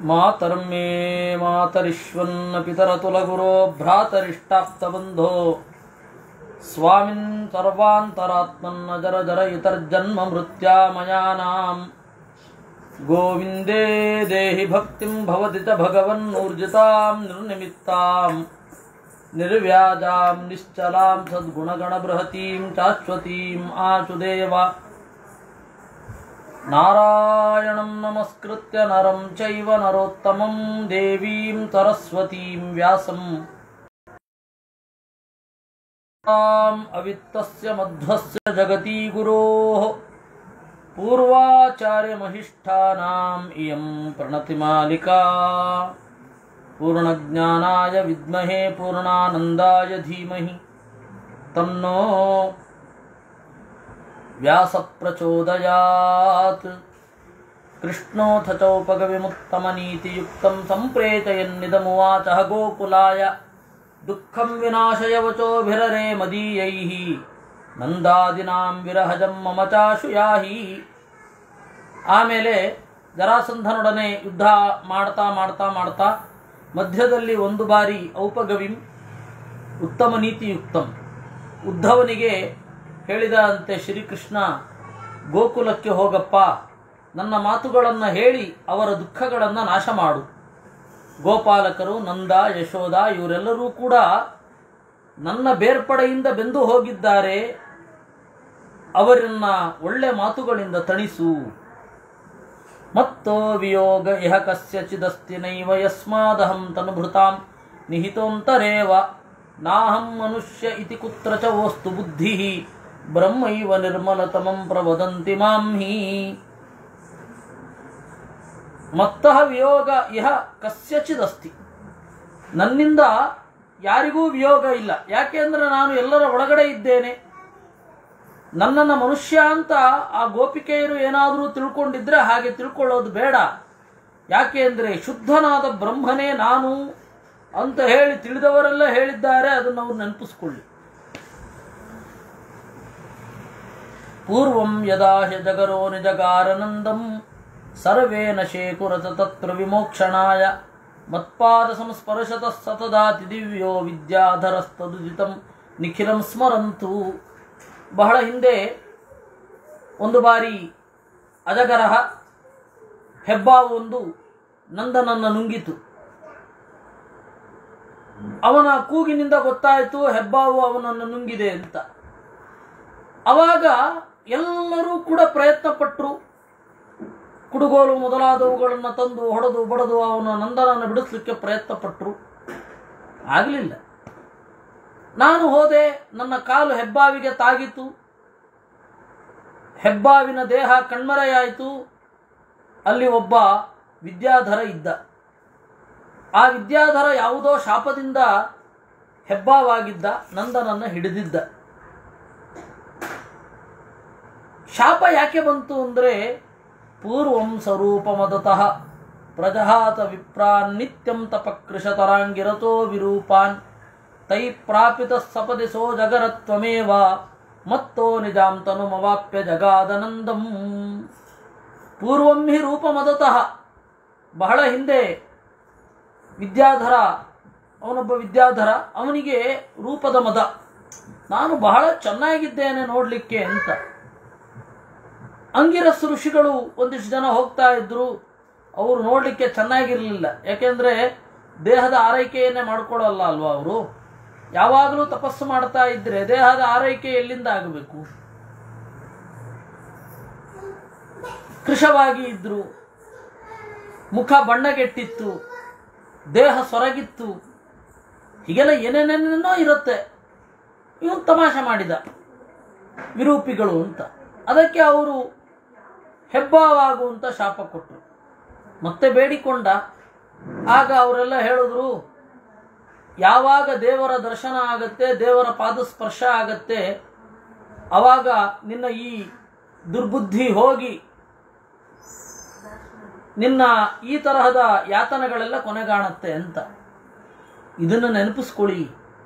ಮಾತರ್ಂ ಮೇ ಮಾತರಿಶ್ವನ್ನ ಪಿತರತುಲಗುರೋ ಭ್ರಾತರಿಷ್ಟಾಪ್ತಬಂಧೋ ಸ್ವಾಮಿನ್ ಸರ್ವಾಂತರಾತ್ಮನ್ನ ಜರ ಜರ ಇತರ್ಜನ್ಮ ಮೃತ್ಯಾಮಯಾನಾಂ ಗೋವಿಂದೇ ದೇಹಿ ಭಕ್ತಿಂ ಭವತಿ ಚ ಭಗವನ್ನೂರ್ಜಿತಾಂ ನಿರ್ನಿಮಿತ್ತಾಂ ನಿರ್ವ್ಯಾಜಾಂ ನಿಶ್ಚಲಾಂ ಸದ್ಗುಣಗಣಬೃಹತೀಂ ಶಾಶ್ವತೀಂ ಆಚುದೇವ ನಾರಾಯಣಂ ನಮಸ್ಕೃತ್ಯ ನರಂ ಚೈವ ನರೋತ್ತಮಂ ದೇವೀಂ ಸರಸ್ವತೀಂ ವ್ಯಾಸಂ ತಾಂ ಅವಿತ್ತಸ್ಯ ಮಧ್ವಸ್ಯ ಜಗತಿ ಗುರೋಃ पूर्वाचार्यमहिष्ठानाम् इयं प्रणतिमालिका पूर्णज्ञानाय विद्महे पूर्णानन्दाय धीमहि तन्नो व्यासप्रचोदयात् कृष्णोऽथ चौपगविमुत्तमनीतियुक्तं सम्प्रेतयन्निदमुवाचः गोकुलाय दुःखं विनाशयवचोभिररे मदीयैः ನಂದಾದಿನಾಂ ವಿರಹಜಂ ಮಮ ಚಾಶು ಯಾಹಿ ಆಮೇಲೆ ಜರಾಸಂಧನೊಡನೆ ಯುದ್ಧ ಮಾಡ್ತಾ ಮಾಡ್ತಾ ಮಾಡ್ತಾ ಮಧ್ಯದಲ್ಲಿ ಒಂದು ಬಾರಿ ಔಪಗವಿಂ ಉತ್ತಮ ನೀತಿಯುಕ್ತಂ ಉದ್ಧವನಿಗೆ ಹೇಳಿದಂತೆ ಶ್ರೀಕೃಷ್ಣ ಗೋಕುಲಕ್ಕೆ ಹೋಗಪ್ಪ ನನ್ನ ಮಾತುಗಳನ್ನು ಹೇಳಿ ಅವರ ದುಃಖಗಳನ್ನು ನಾಶ ಮಾಡು ಗೋಪಾಲಕರು ನಂದ ಯಶೋಧ ಇವರೆಲ್ಲರೂ ಕೂಡ ನನ್ನ ಬೇರ್ಪಡೆಯಿಂದ ಬೆಂದು ಹೋಗಿದ್ದಾರೆ ಅವರನ್ನ ಒಳ್ಳೆ ಮಾತುಗಳಿಂದ ತಣಿಸು ಮತ್ತೋ ವಿಯೋಗ ಇಹ ಕಸ್ಯಚಿದಸ್ತಿ ನೈವ ಯಸ್ಮಾದಹಂ ತನುಭೃತಾಂ ನಿಹಿತೋಂತರೇವ ನಾಹಂ ಮನುಷ್ಯ ಇತಿ ಕುತ್ರ ಚ ವಸ್ತು ಬುದ್ಧಿ ಬ್ರಹ್ಮೈವ ನಿರ್ಮಲತಮಂ ಪ್ರವದಂತಿ ಮಾಂ ಹಿ ಮತ್ತಃ ವಿಯೋಗ ಇಹ ಕಸ್ಯಚಿದಸ್ತಿ ನನ್ನಿಂದ ಯಾರಿಗೂ ವಿಯೋಗ ಇಲ್ಲ ಯಾಕೆ ಅಂದ್ರೆ ನಾನು ಎಲ್ಲರ ಒಳಗಡೆ ಇದ್ದೇನೆ ನನ್ನನ್ನು ಮನುಷ್ಯ ಅಂತ ಆ ಗೋಪಿಕೆಯರು ಏನಾದರೂ ತಿಳ್ಕೊಂಡಿದ್ರೆ ಹಾಗೆ ತಿಳ್ಕೊಳ್ಳೋದು ಬೇಡ ಯಾಕೆ ಅಂದರೆ ಶುದ್ಧನಾದ ಬ್ರಹ್ಮನೇ ನಾನು ಅಂತ ಹೇಳಿ ತಿಳಿದವರೆಲ್ಲ ಹೇಳಿದ್ದಾರೆ ಅದನ್ನು ಅವ್ರು ನೆನಪಿಸ್ಕೊಳ್ಳಿ ಪೂರ್ವಂ ಯದಾ ಹ್ಯ ಜಗರೋ ನಿಜಗಾರನಂದಂ ಸರ್ವೇನ ಶೇಕುರತ ತತ್ರ ವಿಮೋಕ್ಷಣಾಯ ಮತ್ಪಾದ ಸಂಸ್ಪರ್ಶತ ಸತದಾತಿ ದಿವ್ಯೋ ವಿದ್ಯಾಧರಸ್ತದುಜಿತಂ ನಿಖಿಲಂ ಸ್ಮರಂತು ಬಹಳ ಹಿಂದೆ ಒಂದು ಬಾರಿ ಅಜಗರಹ ಹೆಬ್ಬಾವು ಒಂದು ನಂದನನ್ನ ನುಂಗಿತು ಅವನ ಕೂಗಿನಿಂದ ಗೊತ್ತಾಯಿತು ಹೆಬ್ಬಾವು ಅವನನ್ನು ನುಂಗಿದೆ ಅಂತ ಅವಾಗ ಎಲ್ಲರೂ ಕೂಡ ಪ್ರಯತ್ನ ಪಟ್ಟರು ಕುಡುಗೋಲು ಮೊದಲಾದವುಗಳನ್ನು ತಂದು ಹೊಡೆದು ಬಡದು ಅವನ ನಂದನನ್ನು ಬಿಡಿಸ್ಲಿಕ್ಕೆ ಪ್ರಯತ್ನ ಪಟ್ಟರು ಆಗಲಿಲ್ಲ ನಾನು ಹೋದೆ ನನ್ನ ಕಾಲು ಹೆಬ್ಬಾವಿಗೆ ತಾಗಿತು ಹೆಬ್ಬಾವಿನ ದೇಹ ಕಣ್ಮರೆಯಾಯಿತು ಅಲ್ಲಿ ಒಬ್ಬ ವಿದ್ಯಾಧರ ಇದ್ದ ಆ ವಿದ್ಯಾಧರ ಯಾವುದೋ ಶಾಪದಿಂದ ಹೆಬ್ಬಾವಾಗಿದ್ದ ನಂದನನ್ನು ಹಿಡಿದಿದ್ದ ಶಾಪ ಯಾಕೆ ಬಂತು ಅಂದರೆ ಪೂರ್ವಂ ಸ್ವರೂಪಮದತಃ ಪ್ರಜಹಾತ ವಿಪ್ರಾನ್ ನಿತ್ಯಂ ತಪಕೃಶತರಾಂಗಿರತೋ ವಿರೂಪಾನ್ ತೈ ಪ್ರಾಪಿತ ಸಪದಿ ಸೋ ಜಗರತ್ವಮೇವ ಮತ್ತೋ ನಿಜಾಂ ತನುಮವಾಪ್ಯ ಜಗಾದನಂದಂ ಪೂರ್ವಂ ಹಿ ರೂಪಮದತಃ ಬಹಳ ಹಿಂದೆ ವಿದ್ಯಾಧರ ಅವನೊಬ್ಬ ವಿದ್ಯಾಧರ ಅವನಿಗೆ ರೂಪದ ಮದ ನಾನು ಬಹಳ ಚೆನ್ನಾಗಿದ್ದೇನೆ ನೋಡಲಿಕ್ಕೆ ಅಂತ ಅಂಗಿರಸ್ ಋಷಿಗಳು ಒಂದಿಷ್ಟು ಜನ ಹೋಗ್ತಾ ಇದ್ರು ಅವರು ನೋಡಲಿಕ್ಕೆ ಚೆನ್ನಾಗಿರಲಿಲ್ಲ ಯಾಕೆಂದ್ರೆ ದೇಹದ ಆರೈಕೆಯನ್ನೇ ಮಾಡ್ಕೊಡಲ್ಲ ಅಲ್ವಾ ಅವರು ಯಾವಾಗಲೂ ತಪಸ್ಸು ಮಾಡ್ತಾ ಇದ್ರೆ ದೇಹದ ಆರೈಕೆ ಎಲ್ಲಿಂದ ಆಗಬೇಕು ಕೃಶವಾಗಿ ಇದ್ರು ಮುಖ ಬಣ್ಣಗೆಟ್ಟಿತ್ತು ದೇಹ ಸೊರಗಿತ್ತು ಹೀಗೆಲ್ಲ ಏನೇನೇನೇನೋ ಇರುತ್ತೆ ಇವನು ತಮಾಷೆ ಮಾಡಿದ ವಿರೂಪಿಗಳು ಅಂತ ಅದಕ್ಕೆ ಅವರು ಹೆಬ್ಬಾವಾಗುವಂತ ಶಾಪ ಕೊಟ್ಟರು ಮತ್ತೆ ಬೇಡಿಕೊಂಡ ಆಗ ಅವರೆಲ್ಲ ಹೇಳಿದ್ರು ಯಾವಾಗ ದೇವರ ದರ್ಶನ ಆಗತ್ತೆ ದೇವರ ಪಾದಸ್ಪರ್ಶ ಆಗತ್ತೆ ಅವಾಗ ನಿನ್ನ ಈ ದುರ್ಬುದ್ಧಿ ಹೋಗಿ ನಿನ್ನ ಈ ತರಹದ ಯಾತನೆಗಳೆಲ್ಲ ಕೊನೆಗಾಣತ್ತೆ ಅಂತ ಇದನ್ನು ನೆನಪಿಸ್ಕೊಳ್ಳಿ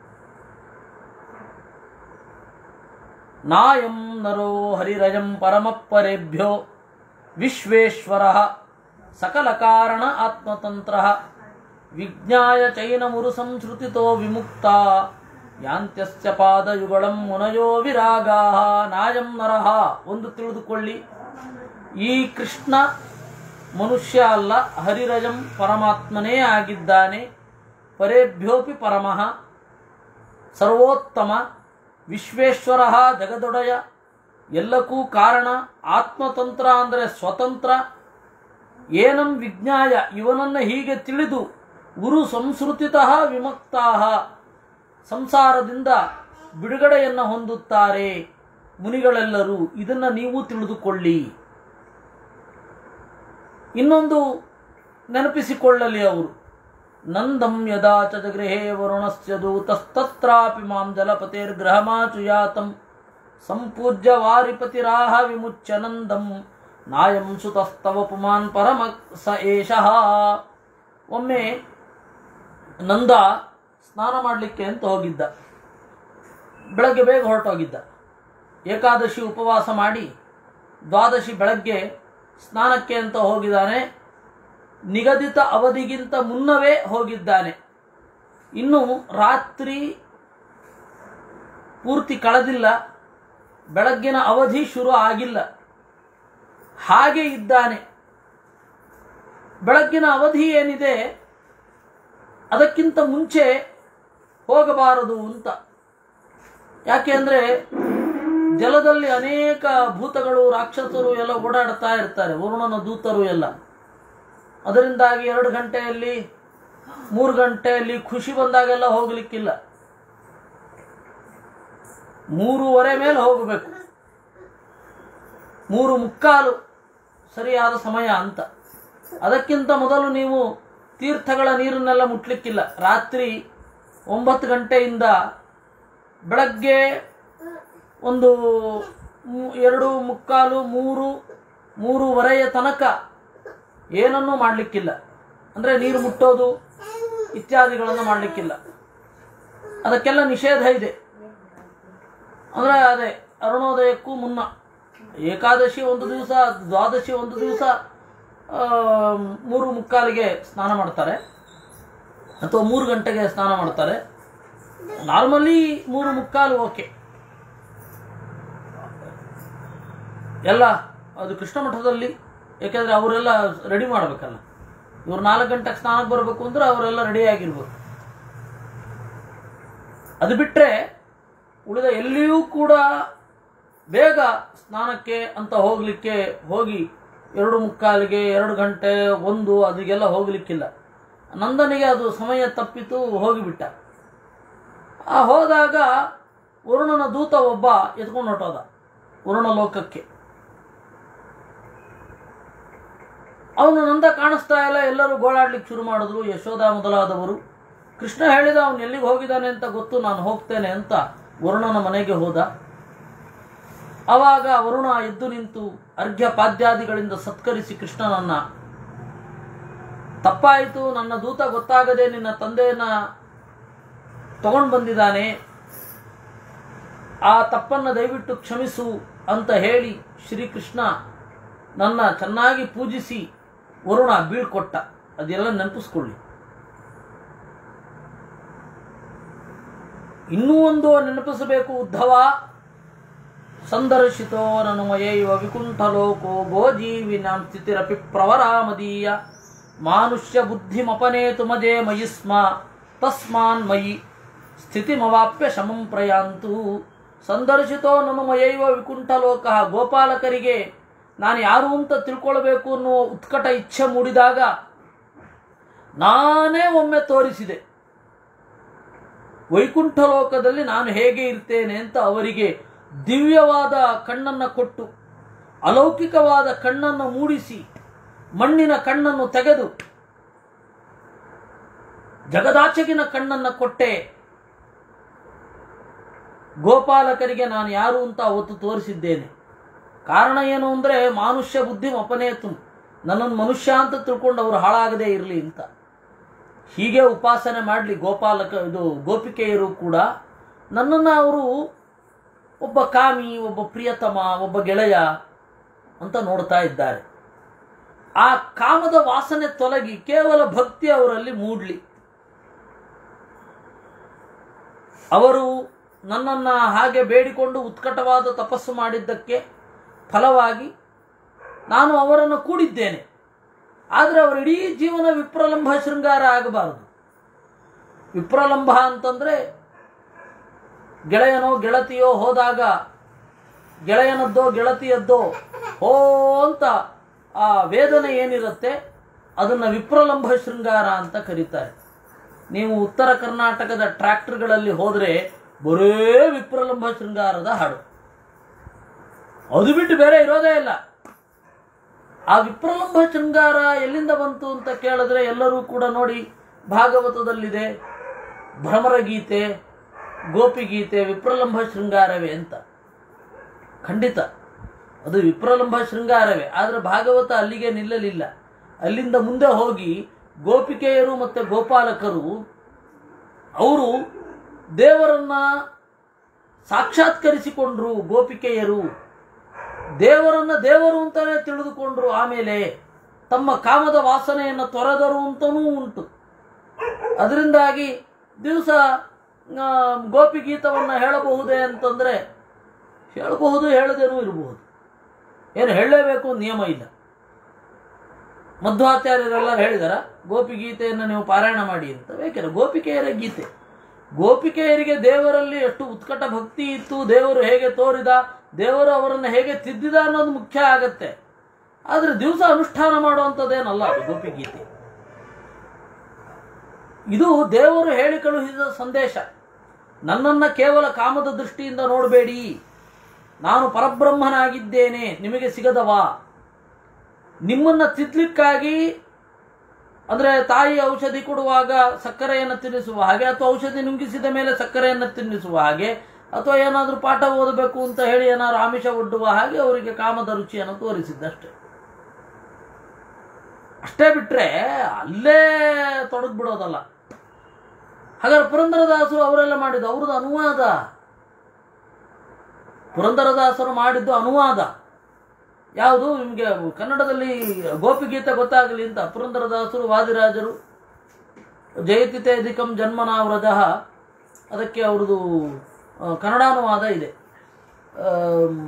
ನಾಯಂ ನರೋ ಹರಿರಯಂ ಪರಮಪ್ಪರೇಭ್ಯೋ ವಿಶ್ವೇಶ್ವರ ಸಕಲ ಕಾರಣ ಆತ್ಮತಂತ್ರ ವಿಜ್ಞಾಯ ಚೈನಮುರು ಸಂಶ್ರುತಿತೋ ವಿಮುಕ್ತ ಯಾಂತ್ಯಸ್ಯ ಪಾದಯುಗಳಂ ಮುನಯೋ ವಿರಾಗಾ ನಾಯಂ ನರಹ ಒಂದು ತಿಳಿದುಕೊಳ್ಳಿ ಈ ಕೃಷ್ಣ ಮನುಷ್ಯ ಅಲ್ಲ ಹರಿರಜಂ ಪರಮಾತ್ಮನೇ ಆಗಿದ್ದಾನೆ ಪರೇಭ್ಯೋಪಿ ಪರಮಃ ಸರ್ವೋತ್ತಮ ವಿಶ್ವೇಶ್ವರ ಜಗದೊಡೆಯ ಎಲ್ಲಕ್ಕೂ ಕಾರಣ ಆತ್ಮತಂತ್ರ ಅಂದರೆ ಸ್ವತಂತ್ರ ಏನಂ ವಿಜ್ಞಾಯ ಇವನನ್ನು ಹೀಗೆ ತಿಳಿದು ಗುರು ಸಂಸ್ಕೃತಿತಃ ವಿಮುಕ್ತಾಹ ಸಂಸಾರದಿಂದ ಬಿಡುಗಡೆಯನ್ನು ಹೊಂದುತ್ತಾರೆ ಮುನಿಗಳೆಲ್ಲರೂ ಇದನ್ನು ನೀವು ತಿಳಿದುಕೊಳ್ಳಿ ಇನ್ನೊಂದು ನೆನಪಿಸಿಕೊಳ್ಳಲಿ ಅವರು ನಂದಂ ಯದಾ ಚ ಗೃಹೇ ವರುಣಸ್ಯ ದೂತಸ್ತತ್ರಾಪಿ ಮಾಂ ಜಲಪತಿರ್ಗೃಹಮಾಚುಯಾತಂ ಸಂಪೂಜ್ಯ ವಾರಿಪತಿರಾಹ ವಿಮುಚ್ಯ ನಂದಂ ನಾಯಂ ಸುತಸ್ತವ ಪುಮಾನ್ ಪರಮ ಸ ಏಷಃ ಒಮ್ಮೆ ನಂದ ಸ್ನಾನ ಮಾಡಲಿಕ್ಕೆ ಅಂತ ಹೋಗಿದ್ದ ಬೆಳಗ್ಗೆ ಬೇಗ ಹೊರಟೋಗಿದ್ದ ಏಕಾದಶಿ ಉಪವಾಸ ಮಾಡಿ ದ್ವಾದಶಿ ಬೆಳಗ್ಗೆ ಸ್ನಾನಕ್ಕೆ ಅಂತ ಹೋಗಿದ್ದಾನೆ ನಿಗದಿತ ಅವಧಿಗಿಂತ ಮುನ್ನವೇ ಹೋಗಿದ್ದಾನೆ ಇನ್ನು ರಾತ್ರಿ ಪೂರ್ತಿ ಕಳೆದಿಲ್ಲ ಬೆಳಗ್ಗಿನ ಅವಧಿ ಶುರು ಆಗಿಲ್ಲ ಹಾಗೆ ಇದ್ದಾನೆ ಬೆಳಗ್ಗಿನ ಅವಧಿ ಏನಿದೆ ಅದಕ್ಕಿಂತ ಮುಂಚೆ ಹೋಗಬಾರದು ಅಂತ ಯಾಕೆ ಅಂದರೆ ಜಲದಲ್ಲಿ ಅನೇಕ ಭೂತಗಳು ರಾಕ್ಷಸರು ಎಲ್ಲ ಓಡಾಡ್ತಾ ಇರ್ತಾರೆ ವರುಣನ ದೂತರು ಎಲ್ಲ ಅದರಿಂದಾಗಿ ಎರಡು ಗಂಟೆಯಲ್ಲಿ ಮೂರು ಗಂಟೆಯಲ್ಲಿ ಖುಷಿ ಬಂದಾಗೆಲ್ಲ ಹೋಗ್ಲಿಕ್ಕಿಲ್ಲ ಮೂರುವರೆ ಮೇಲೆ ಹೋಗಬೇಕು ಮೂರು ಮುಕ್ಕಾಲು ಸರಿಯಾದ ಸಮಯ ಅಂತ ಅದಕ್ಕಿಂತ ಮೊದಲು ನೀವು ತೀರ್ಥಗಳ ನೀರನ್ನೆಲ್ಲ ಮುಟ್ಲಿಕ್ಕಿಲ್ಲ ರಾತ್ರಿ ಒಂಬತ್ತು ಗಂಟೆಯಿಂದ ಬೆಳಗ್ಗೆ ಒಂದು ಮೂ- ಎರಡು ಮುಕ್ಕಾಲು ಮೂರು ಮೂರುವರೆಯ ತನಕ ಏನನ್ನೂ ಮಾಡಲಿಕ್ಕಿಲ್ಲ ಅಂದರೆ ನೀರು ಮುಟ್ಟೋದು ಇತ್ಯಾದಿಗಳನ್ನು ಮಾಡಲಿಕ್ಕಿಲ್ಲ ಅದಕ್ಕೆಲ್ಲ ನಿಷೇಧ ಇದೆ ಅಂದರೆ ಅದೇ ಅರುಣೋದಯಕ್ಕೂ ಮುನ್ನ ಏಕಾದಶಿ ಒಂದು ದಿವಸ ದ್ವಾದಶಿ ಒಂದು ದಿವಸ ಆ, ಮೂರು ಮುಕ್ಕಾಲಿಗೆ ಸ್ನಾನ ಮಾಡ್ತಾರೆ ಅಥವಾ ಮೂರು ಗಂಟೆಗೆ ಸ್ನಾನ ಮಾಡ್ತಾರೆ ನಾರ್ಮಲಿ ಮೂರು ಮುಕ್ಕಾಲು ಓಕೆ ಎಲ್ಲ ಅದು ಕೃಷ್ಣ ಮಠದಲ್ಲಿ ಯಾಕೆಂದರೆ ಅವರೆಲ್ಲ ರೆಡಿ ಮಾಡಬೇಕಲ್ಲ ಇವ್ರು ನಾಲ್ಕು ಗಂಟೆಗೆ ಸ್ನಾನಕ್ಕೆ ಬರಬೇಕು ಅಂದ್ರೆ ಅವರೆಲ್ಲ ರೆಡಿ ಆಗಿರ್ಬೇಕು ಅದು ಬಿಟ್ಟರೆ ಉಳಿದ ಎಲ್ಲಿಯೂ ಕೂಡ ಬೇಗ ಸ್ನಾನಕ್ಕೆ ಅಂತ ಹೋಗಲಿಕ್ಕೆ ಹೋಗಿ ಎರಡು ಮುಕ್ಕಾಲಿಗೆ ಎರಡು ಗಂಟೆ ಒಂದು ಅದಕ್ಕೆಲ್ಲ ಹೋಗಲಿಕ್ಕಿಲ್ಲ ನಂದನಿಗೆ ಅದು ಸಮಯ ತಪ್ಪಿತು ಹೋಗಿಬಿಟ್ಟ ಆ ಹೋದಾಗ ವರುಣನ ದೂತ ಒಬ್ಬ ಎತ್ಕೊಂಡು ಹೊಟ್ಟೋದ ವರುಣ ಲೋಕಕ್ಕೆ ಅವನು ನಂದ ಕಾಣಿಸ್ತಾ ಇಲ್ಲ ಎಲ್ಲರೂ ಗೋಳಾಡ್ಲಿಕ್ಕೆ ಶುರು ಮಾಡಿದ್ರು ಯಶೋಧ ಮೊದಲಾದವರು ಕೃಷ್ಣ ಹೇಳಿದ ಅವನು ಎಲ್ಲಿಗೆ ಹೋಗಿದ್ದಾನೆ ಅಂತ ಗೊತ್ತು ನಾನು ಹೋಗ್ತೇನೆ ಅಂತ ವರುಣನ ಮನೆಗೆ ಹೋದ ಆವಾಗ ವರುಣ ಎದ್ದು ನಿಂತು ಅರ್ಘ್ಯ ಪಾದ್ಯಾದಿಗಳಿಂದ ಸತ್ಕರಿಸಿ ಕೃಷ್ಣನನ್ನ ತಪ್ಪಾಯಿತು ನನ್ನ ದೂತ ಗೊತ್ತಾಗದೆ ನಿನ್ನ ತಂದೆಯನ್ನ ತಗೊಂಡು ಬಂದಿದ್ದಾನೆ ಆ ತಪ್ಪನ್ನು ದಯವಿಟ್ಟು ಕ್ಷಮಿಸು ಅಂತ ಹೇಳಿ ಶ್ರೀಕೃಷ್ಣ ನನ್ನ ಚೆನ್ನಾಗಿ ಪೂಜಿಸಿ ವರುಣ ಬೀಳ್ಕೊಟ್ಟ ಅದೆಲ್ಲ ನೆನಪಿಸ್ಕೊಳ್ಳಿ ಇನ್ನೂ ಒಂದು ನೆನಪಿಸಬೇಕು ಉದ್ಧವ ಸಂದರ್ಶಿತೋ ನನುಮಯೈವ ವಿಕುಂಠಲೋಕೋ ಗೋಜೀವಿನಾಂ ಸ್ಥಿತಿರಪಿ ಪ್ರವರಾಮದೀಯ ಮಾನುಷ್ಯ ಬುದ್ಧಿಮಪನೇತು ಮಜೆ ಮಯಿ ಸ್ಮ ತಸ್ಮಾನ್ ಮಯಿ ಸ್ಥಿತಿಮವಾಪ್ಯ ಶಮಂ ಪ್ರಯಾಂತು ಸಂದರ್ಶಿತೋ ನನುಮಯೈವ ವಿಕುಂಠಲೋಕ ಗೋಪಾಲಕರಿಗೆ ನಾನು ಯಾರು ಅಂತ ತಿಳ್ಕೊಳ್ಬೇಕು ಅನ್ನುವ ಉತ್ಕಟ ಇಚ್ಛೆ ಮೂಡಿದಾಗ ನಾನೇ ಒಮ್ಮೆ ತೋರಿಸಿದೆ ವೈಕುಂಠ ಲೋಕದಲ್ಲಿ ನಾನು ಹೇಗೆ ಇರ್ತೇನೆ ಅಂತ ಅವರಿಗೆ ದಿವ್ಯವಾದ ಕಣ್ಣನ್ನು ಕೊಟ್ಟು ಅಲೌಕಿಕವಾದ ಕಣ್ಣನ್ನು ಮೂಡಿಸಿ ಮಣ್ಣಿನ ಕಣ್ಣನ್ನು ತೆಗೆದು ಜಗದಾಚೆಗಿನ ಕಣ್ಣನ್ನು ಕೊಟ್ಟೆ ಗೋಪಾಲಕರಿಗೆ ನಾನು ಯಾರು ಅಂತ ಅವತ್ತು ತೋರಿಸಿದ್ದೇನೆ ಕಾರಣ ಏನು ಅಂದರೆ ಮಾನುಷ್ಯ ಬುದ್ಧಿ ಅಪನೇತು ನನ್ನನ್ನು ಮನುಷ್ಯ ಅಂತ ತಿಳ್ಕೊಂಡು ಅವರು ಹಾಳಾಗದೇ ಇರಲಿ ಅಂತ ಹೀಗೆ ಉಪಾಸನೆ ಮಾಡಲಿ ಗೋಪಾಲಕ ಇದು ಗೋಪಿಕೆಯರು ಕೂಡ ನನ್ನನ್ನು ಅವರು ಒಬ್ಬ ಕಾಮಿ ಒಬ್ಬ ಪ್ರಿಯತಮ ಒಬ್ಬ ಗೆಳೆಯ ಅಂತ ನೋಡ್ತಾ ಇದ್ದಾರೆ ಆ ಕಾಮದ ವಾಸನೆ ತೊಲಗಿ ಕೇವಲ ಭಕ್ತಿ ಅವರಲ್ಲಿ ಮೂಡ್ಲಿ ಅವರು ನನ್ನನ್ನು ಹಾಗೆ ಬೇಡಿಕೊಂಡು ಉತ್ಕಟವಾದ ತಪಸ್ಸು ಮಾಡಿದ್ದಕ್ಕೆ ಫಲವಾಗಿ ನಾನು ಅವರನ್ನು ಕೂಡಿದ್ದೇನೆ ಆದರೆ ಅವರ ಇಡೀ ಜೀವನ ವಿಪ್ರಲಂಬ ಶೃಂಗಾರ ಆಗಬಾರದು ವಿಪ್ರಲಂಬ ಅಂತಂದ್ರೆ ಗೆಳೆಯನೋ ಗೆಳತಿಯೋ ಹೋದಾಗ ಗೆಳೆಯನದ್ದೋ ಗೆಳತಿಯದ್ದೋ ಹೋ ಅಂತ ಆ ವೇದನೆ ಏನಿರುತ್ತೆ ಅದನ್ನು ವಿಪ್ರಲಂಬ ಶೃಂಗಾರ ಅಂತ ಕರೀತಾರೆ ನೀವು ಉತ್ತರ ಕರ್ನಾಟಕದ ಟ್ರ್ಯಾಕ್ಟರ್ಗಳಲ್ಲಿ ಹೋದರೆ ಬರೇ ವಿಪ್ರಲಂಬ ಶೃಂಗಾರದ ಹಾಡು ಅದು ಬಿಟ್ಟು ಬೇರೆ ಇರೋದೇ ಇಲ್ಲ ಆ ವಿಪ್ರಲಂಬ ಶೃಂಗಾರ ಎಲ್ಲಿಂದ ಬಂತು ಅಂತ ಕೇಳಿದ್ರೆ ಎಲ್ಲರೂ ಕೂಡ ನೋಡಿ ಭಾಗವತದಲ್ಲಿದೆ ಭ್ರಮರ ಗೀತೆ ಗೋಪಿಗೀತೆ ವಿಪ್ರಲಂಬ ಶೃಂಗಾರವೇ ಅಂತ ಖಂಡಿತ ಅದು ವಿಪ್ರಲಂಬ ಶೃಂಗಾರವೇ ಆದರೆ ಭಾಗವತ ಅಲ್ಲಿಗೆ ನಿಲ್ಲಲಿಲ್ಲ ಅಲ್ಲಿಂದ ಮುಂದೆ ಹೋಗಿ ಗೋಪಿಕೆಯರು ಮತ್ತು ಗೋಪಾಲಕರು ಅವರು ದೇವರನ್ನ ಸಾಕ್ಷಾತ್ಕರಿಸಿಕೊಂಡ್ರು ಗೋಪಿಕೆಯರು ದೇವರನ್ನ ದೇವರು ಅಂತಾನೆ ತಿಳಿದುಕೊಂಡ್ರು ಆಮೇಲೆ ತಮ್ಮ ಕಾಮದ ವಾಸನೆಯನ್ನು ತೊರೆದರು ಅಂತನೂ ಉಂಟು ಅದರಿಂದಾಗಿ ದಿವಸ ಗೋಪಿ ಗೀತವನ್ನು ಹೇಳಬಹುದೇ ಅಂತಂದರೆ ಹೇಳಬಹುದು ಹೇಳದೇನೂ ಇರಬಹುದು ಏನು ಹೇಳಲೇಬೇಕು ನಿಯಮ ಇಲ್ಲ ಮಧ್ವಾಚಾರ್ಯರೆಲ್ಲ ಹೇಳಿದಾರ ಗೋಪಿ ಗೀತೆಯನ್ನು ನೀವು ಪಾರಾಯಣ ಮಾಡಿ ಅಂತ ಬೇಕಿಲ್ಲ ಗೋಪಿಕೆಯರ ಗೀತೆ ಗೋಪಿಕೆಯರಿಗೆ ದೇವರಲ್ಲಿ ಎಷ್ಟು ಉತ್ಕಟ ಭಕ್ತಿ ಇತ್ತು ದೇವರು ಹೇಗೆ ತೋರಿದ ದೇವರು ಅವರನ್ನು ಹೇಗೆ ತಿದ್ದಿದ ಅನ್ನೋದು ಮುಖ್ಯ ಆಗತ್ತೆ ಆದರೆ ದಿವಸ ಅನುಷ್ಠಾನ ಮಾಡುವಂಥದ್ದೇನಲ್ಲ ಅದು ಗೋಪಿ ಗೀತೆ ಇದು ದೇವರು ಹೇಳಿ ಕಳುಹಿಸಿದ ಸಂದೇಶ ನನ್ನನ್ನು ಕೇವಲ ಕಾಮದ ದೃಷ್ಟಿಯಿಂದ ನೋಡಬೇಡಿ ನಾನು ಪರಬ್ರಹ್ಮನಾಗಿದ್ದೇನೆ ನಿಮಗೆ ಸಿಗದವಾ ನಿಮ್ಮನ್ನ ತಿದ್ಲಿಕ್ಕಾಗಿ ಅಂದ್ರೆ ತಾಯಿ ಔಷಧಿ ಕೊಡುವಾಗ ಸಕ್ಕರೆಯನ್ನು ತಿನ್ನಿಸುವ ಹಾಗೆ ಅಥವಾ ಔಷಧಿ ನುಂಗಿಸಿದ ಮೇಲೆ ಸಕ್ಕರೆಯನ್ನು ತಿನ್ನಿಸುವ ಹಾಗೆ ಅಥವಾ ಏನಾದರೂ ಪಾಠ ಓದಬೇಕು ಅಂತ ಹೇಳಿ ಏನಾದ್ರು ಆಮಿಷ ಒಡ್ಡುವ ಹಾಗೆ ಅವರಿಗೆ ಕಾಮದ ರುಚಿಯನ್ನು ತೋರಿಸಿದ್ದಷ್ಟೇ ಅಷ್ಟೇ ಬಿಟ್ರೆ ಅಲ್ಲೇ ತೊಡಗ್ ಬಿಡೋದಲ್ಲ ಹಾಗಾದ್ರೆ ಪುರಂದರದಾಸರು ಅವರೆಲ್ಲ ಮಾಡಿದ್ದು ಅವ್ರದ್ದು ಅನುವಾದ ಪುರಂದರದಾಸರು ಮಾಡಿದ್ದು ಅನುವಾದ ಯಾವುದು ನಿಮಗೆ ಕನ್ನಡದಲ್ಲಿ ಗೋಪಿಗೀತೆ ಗೊತ್ತಾಗಲಿ ಅಂತ ಪುರಂದರದಾಸರು ವಾದಿರಾಜರು ಜಯತಿತೆ ಅಧಿಕಂ ಜನ್ಮನ ವ್ರಜ ಅದಕ್ಕೆ ಅವ್ರದ್ದು ಆ, ಕನ್ನಡಾನುವಾದ ಇದೆ ಆಮ್,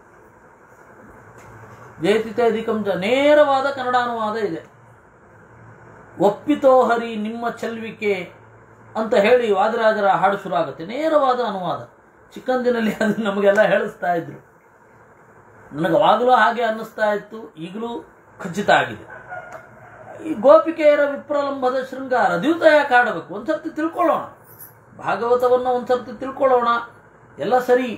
ಜಯತಿತೆ ಅಧಿಕಂ ಜ ನೇರವಾದ ಕನ್ನಡಾನುವಾದ ಇದೆ ಒಪ್ಪಿತೋ ಹರಿ ನಿಮ್ಮ ಚೆಲ್ವಿಕೆ ಅಂತ ಹೇಳಿ ವಾದಿರಾಜರ ಹಾಡು ಶುರು ಆಗುತ್ತೆ ನೇರವಾದ ಅನುವಾದ ಚಿಕ್ಕಂದಿನಲ್ಲಿ ಅದು ನಮಗೆಲ್ಲ ಹೇಳಿಸ್ತಾ ಇದ್ರು ನನಗೆ ಅವಾಗಲೂ ಹಾಗೆ ಅನ್ನಿಸ್ತಾ ಇತ್ತು ಈಗಲೂ ಖಚಿತ ಆಗಿದೆ ಈ ಗೋಪಿಕೆಯರ ವಿಪ್ರಲಂಬದ ಶೃಂಗಾರ ದಿವಸ ಯಾಕೆ ಆಡಬೇಕು ಒಂದ್ಸರ್ತಿ ತಿಳ್ಕೊಳ್ಳೋಣ ಭಾಗವತವನ್ನು ಒಂದ್ಸರ್ತಿ ತಿಳ್ಕೊಳ್ಳೋಣ ಎಲ್ಲ ಸರಿ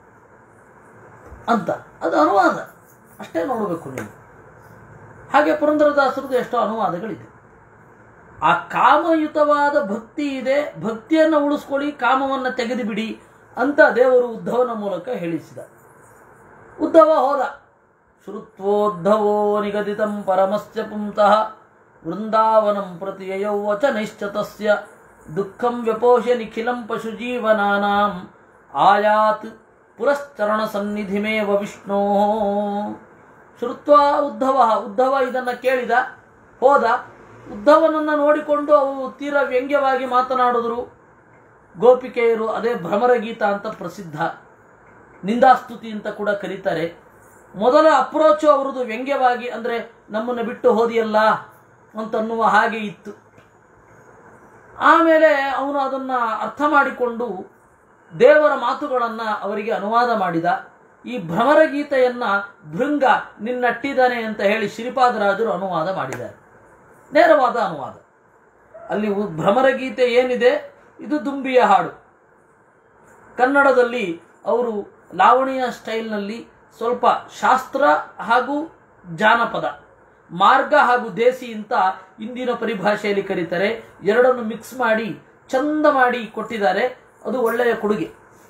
ಅಂತ ಅದು ಅನುವಾದ ಅಷ್ಟೇ ನೋಡಬೇಕು ನೀವು ಹಾಗೆ ಪುರಂದರದಾಸರದ್ದು ಎಷ್ಟೋ ಅನುವಾದಗಳಿದೆ ಆ ಕಾಮಯುತವಾದ ಭಕ್ತಿ ಇದೆ ಭಕ್ತಿಯನ್ನು ಉಳಿಸ್ಕೊಳ್ಳಿ ಕಾಮವನ್ನು ತೆಗೆದು ಬಿಡಿ ಅಂತ ದೇವರು ಉದ್ಧವನ ಮೂಲಕ ಹೇಳಿಸಿದ ಉದ್ಧವ ಹೋದ ಶ್ರುತ್ವೋದ್ಧವೋ ನಿಗದಿತಂ ಪರಮಸ್ಯ ಪುಂತಃ ವೃಂದಾವನಂ ಪ್ರತಿ ಯಯೌ ವಚನೈಶ್ಚ ತಸ್ಯ ದುಃಖಂ ವ್ಯಪೋಷ್ಯ ನಿಖಿಲಂ ಪಶುಜೀವನಾನಾಂ ಆಯಾತ್ ಪುರಶ್ಚರಣ ಸನ್ನಿಧಿಮೇವ ವಿಷ್ಣೋ ಶ್ರುತ್ವ ಉದ್ಧವ ಉದ್ಧವ ಇದನ್ನು ಕೇಳಿದ ಹೋದ ಉದ್ಧವನನ್ನು ನೋಡಿಕೊಂಡು ಅವು ತೀರ ವ್ಯಂಗ್ಯವಾಗಿ ಮಾತನಾಡಿದ್ರು ಗೋಪಿಕೆಯರು ಅದೇ ಭ್ರಮರ ಗೀತ ಅಂತ ಪ್ರಸಿದ್ಧ ನಿಂದಾಸ್ತುತಿ ಅಂತ ಕೂಡ ಕರೀತಾರೆ ಮೊದಲ ಅಪ್ರೋಚು ಅವರದು ವ್ಯಂಗ್ಯವಾಗಿ ಅಂದರೆ ನಮ್ಮನ್ನು ಬಿಟ್ಟು ಹೋದಿಯಲ್ಲ ಅಂತನ್ನುವ ಹಾಗೆ ಇತ್ತು ಆಮೇಲೆ ಅವನು ಅದನ್ನು ಅರ್ಥ ಮಾಡಿಕೊಂಡು ದೇವರ ಮಾತುಗಳನ್ನು ಅವರಿಗೆ ಅನುವಾದ ಮಾಡಿದ ಈ ಭ್ರಮರ ಗೀತೆಯನ್ನ ಭೃಂಗ ನಿನ್ನಟ್ಟಿದ್ದಾನೆ ಅಂತ ಹೇಳಿ ಶ್ರೀಪಾದರಾಜರು ಅನುವಾದ ಮಾಡಿದ್ದಾರೆ ನೇರವಾದ ಅನುವಾದ ಅಲ್ಲಿ ಉ- ಭ್ರಮರ ಗೀತೆ ಏನಿದೆ ಇದು ದುಂಬಿಯ ಹಾಡು ಕನ್ನಡದಲ್ಲಿ ಅವರು ಲಾವಣಿಯ ಸ್ಟೈಲ್ನಲ್ಲಿ ಸ್ವಲ್ಪ ಶಾಸ್ತ್ರ ಹಾಗೂ ಜಾನಪದ ಮಾರ್ಗ ಹಾಗೂ ದೇಸಿ ಅಂತ ಇಂದಿನ ಪರಿಭಾಷೆಯಲ್ಲಿ ಕರೀತಾರೆ ಎರಡನ್ನು ಮಿಕ್ಸ್ ಮಾಡಿ ಚಂದ ಮಾಡಿ ಕೊಟ್ಟಿದ್ದಾರೆ ಅದು ಒಳ್ಳೆಯ ಕೊಡುಗೆ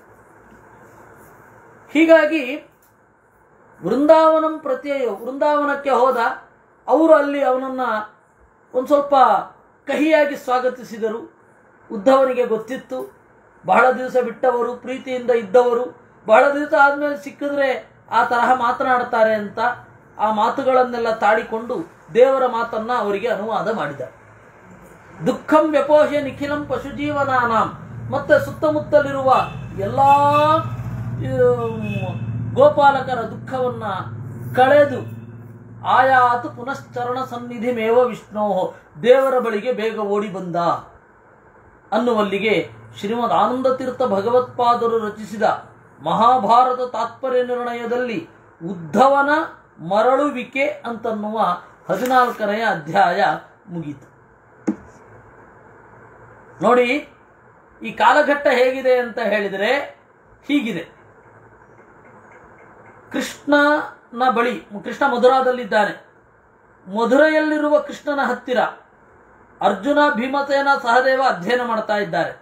ಹೀಗಾಗಿ ವೃಂದಾವನಂ ಪ್ರತ್ಯಯ ವೃಂದಾವನಕ್ಕೆ ಹೋದ ಅವರು ಅಲ್ಲಿ ಅವನನ್ನ ಒಂದು ಸ್ವಲ್ಪ ಕಹಿಯಾಗಿ ಸ್ವಾಗತಿಸಿದರು ಉದ್ಧವನಿಗೆ ಗೊತ್ತಿತ್ತು ಬಹಳ ದಿವಸ ಬಿಟ್ಟವರು ಪ್ರೀತಿಯಿಂದ ಇದ್ದವರು ಬಹಳ ದಿವಸ ಆದಮೇಲೆ ಸಿಕ್ಕಿದ್ರೆ ಆ ತರಹ ಮಾತನಾಡ್ತಾರೆ ಅಂತ ಆ ಮಾತುಗಳನ್ನೆಲ್ಲ ತಾಡಿಕೊಂಡು ದೇವರ ಮಾತನ್ನ ಅವರಿಗೆ ಅನುವಾದ ಮಾಡಿದ ದುಃಖಂ ವ್ಯಪೋಹ್ಯ ನಿಖಿಲಂ ಪಶುಜೀವನಾನಾಂ ಮತ್ತೆ ಸುತ್ತಮುತ್ತಲಿರುವ ಎಲ್ಲಾ ಆಮ್, ಗೋಪಾಲಕರ ದುಃಖವನ್ನ ಕಳೆದು ಆಯಾತು ಪುನಶ್ಚರಣ ಸನ್ನಿಧಿಮೇವ ವಿಷ್ಣೋ ದೇವರ ಬಳಿಗೆ ಬೇಗ ಓಡಿ ಬಂದ ಅನ್ನುವಲ್ಲಿಗೆ ಶ್ರೀಮದ್ ಆನಂದ ತೀರ್ಥ ಭಗವತ್ಪಾದರು ರಚಿಸಿದ ಮಹಾಭಾರತ ತಾತ್ಪರ್ಯ ನಿರ್ಣಯದಲ್ಲಿ ಉದ್ಧವನ ಮರಳುವಿಕೆ ಅಂತನ್ನುವ ಹದಿನಾಲ್ಕನೆಯ ಅಧ್ಯಾಯ ಮುಗೀತು ನೋಡಿ ಈ ಕಾಲಘಟ್ಟ ಹೇಗಿದೆ ಅಂತ ಹೇಳಿದರೆ ಹೀಗಿದೆ ಕೃಷ್ಣನ ಬಳಿ ಕೃಷ್ಣ ಮಧುರಾದಲ್ಲಿದ್ದಾನೆ ಮಧುರೆಯಲ್ಲಿರುವ ಕೃಷ್ಣನ ಹತ್ತಿರ ಅರ್ಜುನ ಭೀಮಸೇನ ಸಹದೇವ ಅಧ್ಯಯನ ಮಾಡ್ತಾ ಇದ್ದಾರೆ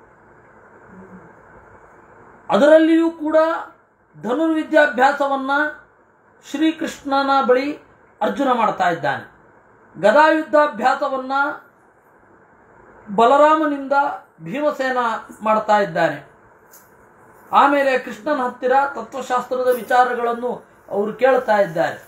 ಅದರಲ್ಲಿಯೂ ಕೂಡ ಧನುರ್ವಿದ್ಯಾಭ್ಯಾಸವನ್ನ ಶ್ರೀಕೃಷ್ಣನ ಬಳಿ ಅರ್ಜುನ ಮಾಡ್ತಾ ಇದ್ದಾನೆ ಗದಾಯುದ್ಧಾಭ್ಯಾಸವನ್ನ ಬಲರಾಮನಿಂದ ಭೀಮಸೇನ ಮಾಡ್ತಾ ಇದ್ದಾನೆ ಆಮೇಲೆ ಕೃಷ್ಣನ ಹತ್ತಿರ ತತ್ವಶಾಸ್ತ್ರದ ವಿಚಾರಗಳನ್ನು ಅವರು ಕೇಳ್ತಾ ಇದ್ದಾರೆ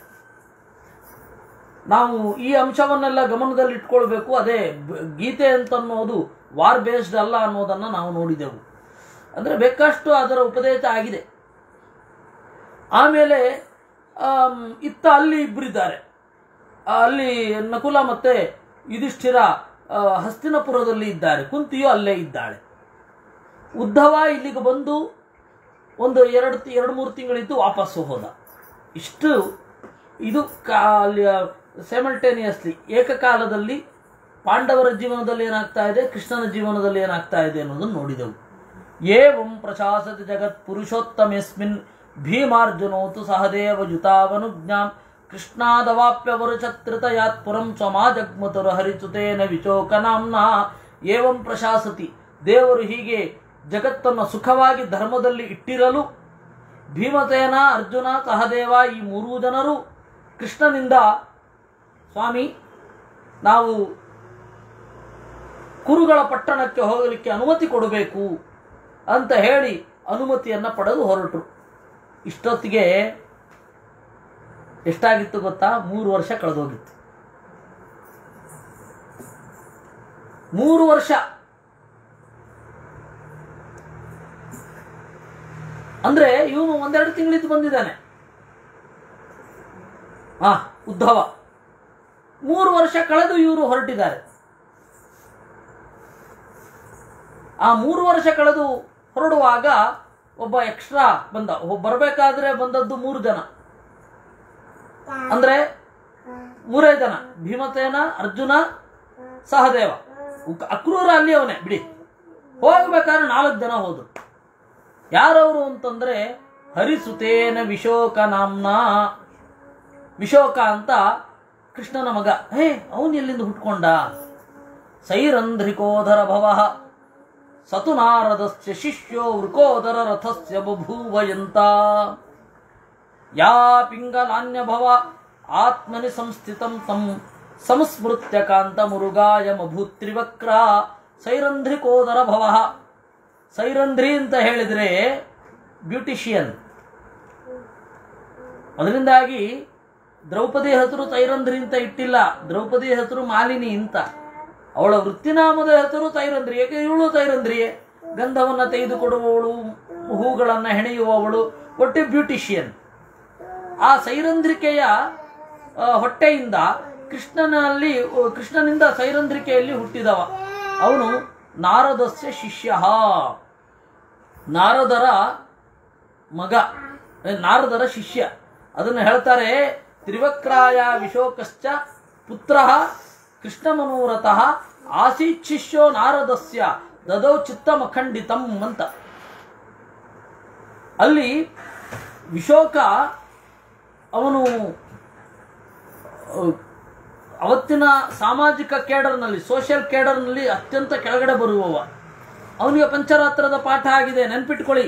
ನಾವು ಈ ಅಂಶವನ್ನೆಲ್ಲ ಗಮನದಲ್ಲಿ ಇಟ್ಕೊಳ್ಬೇಕು ಅದೇ ಬ- ಗೀತೆ ಅಂತನ್ನೋದು ವಾರ್ ಬೇಸ್ಡ್ ಅಲ್ಲ ಅನ್ನೋದನ್ನ ನಾವು ನೋಡಿದೆವು ಅಂದ್ರೆ ಬೇಕಷ್ಟು ಅದರ ಉಪದೇಶ ಆಗಿದೆ ಆಮೇಲೆ ಆಮ್, ಇತ್ತ ಅಲ್ಲಿ ಇಬ್ಬರಿದ್ದಾರೆ ಆ, ಅಲ್ಲಿ ನಕುಲ ಮತ್ತೆ ಯುಧಿಷ್ಠಿರ ಆ, ಹಸ್ತಿನಪುರದಲ್ಲಿ ಇದ್ದಾರೆ ಕುಂತಿಯು ಅಲ್ಲೇ ಇದ್ದಾಳೆ ಉದ್ಧವ ಇಲ್ಲಿಗೆ ಬಂದು ಒಂದು ಎರಡು ತಿ- ಎರಡು ಮೂರು ತಿಂಗಳಿದ್ದು ವಾಪಸ್ಸು ಹೋದ ಇಷ್ಟು ಇದು ಸೆಮಲ್ಟೇನಿಯಸ್ಲಿ ಏಕಕಾಲದಲ್ಲಿ ಪಾಂಡವರ ಜೀವನದಲ್ಲಿ ಏನಾಗ್ತಾ ಇದೆ ಕೃಷ್ಣನ ಜೀವನದಲ್ಲಿ ಏನಾಗ್ತಾ ಇದೆ ಅನ್ನೋದನ್ನು ನೋಡಿದೆವು ಏವಂ ಪ್ರಶಾಸತಿ ಜಗತ್ ಪುರುಷೋತ್ತಮೇಸ್ಮಿನ್ ಭೀಮಾರ್ಜುನೋತು ಸಹದೇವ ಯುತಾವನುಜ್ಞಾಂ ಕೃಷ್ಣಾದವಾಪ್ಯವರುಚತ್ರಿತಯಾತ್ ಪುರಂ ಸ್ವಮಾಜಗ್ಮತರು ಹರಿಸುತೇನ ವಿಚೋಕನಾಂನ ಏವಂ ಪ್ರಶಾಸತಿ ದೇವರು ಹೀಗೆ ಜಗತ್ತನ್ನು ಸುಖವಾಗಿ ಧರ್ಮದಲ್ಲಿ ಇಟ್ಟಿರಲು ಭೀಮಸೇನ ಅರ್ಜುನ ಸಹದೇವ ಈ ಮೂರೂ ಜನರು ಕೃಷ್ಣನಿಂದ ಸ್ವಾಮಿ ನಾವು ಕುರುಗಳ ಪಟ್ಟಣಕ್ಕೆ ಹೋಗಲಿಕ್ಕೆ ಅನುಮತಿ ಕೊಡಬೇಕು ಅಂತ ಹೇಳಿ ಅನುಮತಿಯನ್ನ ಪಡೆದು ಹೊರಟರು ಇಷ್ಟೊತ್ತಿಗೆ ಎಷ್ಟಾಗಿತ್ತು ಗೊತ್ತಾ ಮೂರು ವರ್ಷ ಕಳೆದೋಗಿತ್ತು ಮೂರು ವರ್ಷ ಅಂದ್ರೆ ಇವನು ಒಂದೆರಡು ತಿಂಗಳಿದ್ದು ಬಂದಿದ್ದಾನೆ ಆ ಉದ್ಧವ ಮೂರು ವರ್ಷ ಕಳೆದು ಇವರು ಹೊರಟಿದ್ದಾರೆ ಆ ಮೂರು ವರ್ಷ ಕಳೆದು ಹೊರಡುವಾಗ ಒಬ್ಬ ಎಕ್ಸ್ಟ್ರಾ ಬಂದ ಒಬ್ಬ ಬರಬೇಕಾದ್ರೆ ಬಂದದ್ದು ಮೂರು ಜನ ಅಂದ್ರೆ ಮೂರೇ ಜನ ಭೀಮಸೇನ ಅರ್ಜುನ ಸಹದೇವ ಉಕ್- ಅಕ್ರೂರ ಅಲ್ಲಿ ಅವನೇ ಬಿಡಿ ಹೋಗ್ಬೇಕಾದ್ರೆ ನಾಲ್ಕು ಜನ ಹೋದ್ರು ಯಾರವರು ಅಂತಂದ್ರೆ ಹರಿಸುತೇನ ವಿಶೋಕ ನಾಮ್ನ ವಿಶೋಕ ಅಂತ ಕೃಷ್ಣನ ಮಗ ಹೇ ಅವನು ಎಲ್ಲಿಂದ ಹುಟ್ಕೊಂಡ ಸೈರಂಧ್ರಿಕೋಧರ ಭವ ಸತು ನಾರದಸ್ಯ ಶಿಷ್ಯೋ ವೃಕೋದರ ರಥಸ್ಯ ಬಭೂವಯಂತ ಯಾ ಪಿಂಗಲಾನ್ಯ ಭವ ಆತ್ಮನಿ ಸಂಸ್ಥಿತಂ ತಂ ಸಂಸ್ಮೃತ್ಯ ಕಾಂತ ಮುರುಗಾಯ ಮಭೂತ್ರಿವಕ್ರ ಸೈರಂಧ್ರಿಕೋದರ ಭವ ಸೈರಂಧ್ರಿ ಅಂತ ಹೇಳಿದ್ರೆ ಬ್ಯೂಟಿಷಿಯನ್ ಅದರಿಂದಾಗಿ ದ್ರೌಪದಿ ಹೆಸರು ಸೈರಂಧ್ರಿ ಅಂತ ಇಟ್ಟಿಲ್ಲ ದ್ರೌಪದಿ ಹೆಸರು ಮಾಲಿನಿ ಅಂತ ಅವಳ ವೃತ್ತಿನಾಮದ ಹೆಸರು ಸೈರಂಧ್ರಿ ಏಕೆ ಇವಳು ಸೈರಂಧ್ರಿಯೇ ಗಂಧವನ್ನ ತೆಗೆದುಕೊಡುವವಳು ಹೂಗಳನ್ನ ಹೆಣೆಯುವವಳು ಒಟ್ಟೆ ಬ್ಯೂಟಿಷಿಯನ್ ಆ ಸೈರಂಧ್ರಿಕೆಯ ಆ, ಹೊಟ್ಟೆಯಿಂದ ಕೃಷ್ಣನಲ್ಲಿ ಕೃಷ್ಣನಿಂದ ಸೈರಂಧ್ರಿಕೆಯಲ್ಲಿ ಹುಟ್ಟಿದವ ಅವನು ನಾರದಸ್ಯ ಶಿಷ್ಯ ನಾರದರ ಮಗ ಏ, ನಾರದರ ಶಿಷ್ಯ ಅದನ್ನು ಹೇಳ್ತಾರೆ ತ್ರಿವಕ್ರಾಯ ವಿಶೋಕಶ್ಚ ಪುತ್ರ ಕೃಷ್ಣಮನೋರಥಃ ಆಸೀತ್ ಶಿಷ್ಯೋ ನಾರದಸ್ಯ ದದೌ ಚಿತ್ತಮಖಂಡಿತಂ ಅಂತ ಅಲ್ಲಿ ವಿಶೋಕ ಅವನು ಅಹ್, ಅವತ್ತಿನ ಸಾಮಾಜಿಕ ಕೇಡರ್ನಲ್ಲಿ ಸೋಷಿಯಲ್ ಕೇಡರ್ನಲ್ಲಿ ಅತ್ಯಂತ ಕೆಳಗಡೆ ಬರುವವ ಅವನಿಗೆ ಪಂಚರಾತ್ರದ ಪಾಠ ಆಗಿದೆ ನೆನ್ಪಿಟ್ಕೊಳ್ಳಿ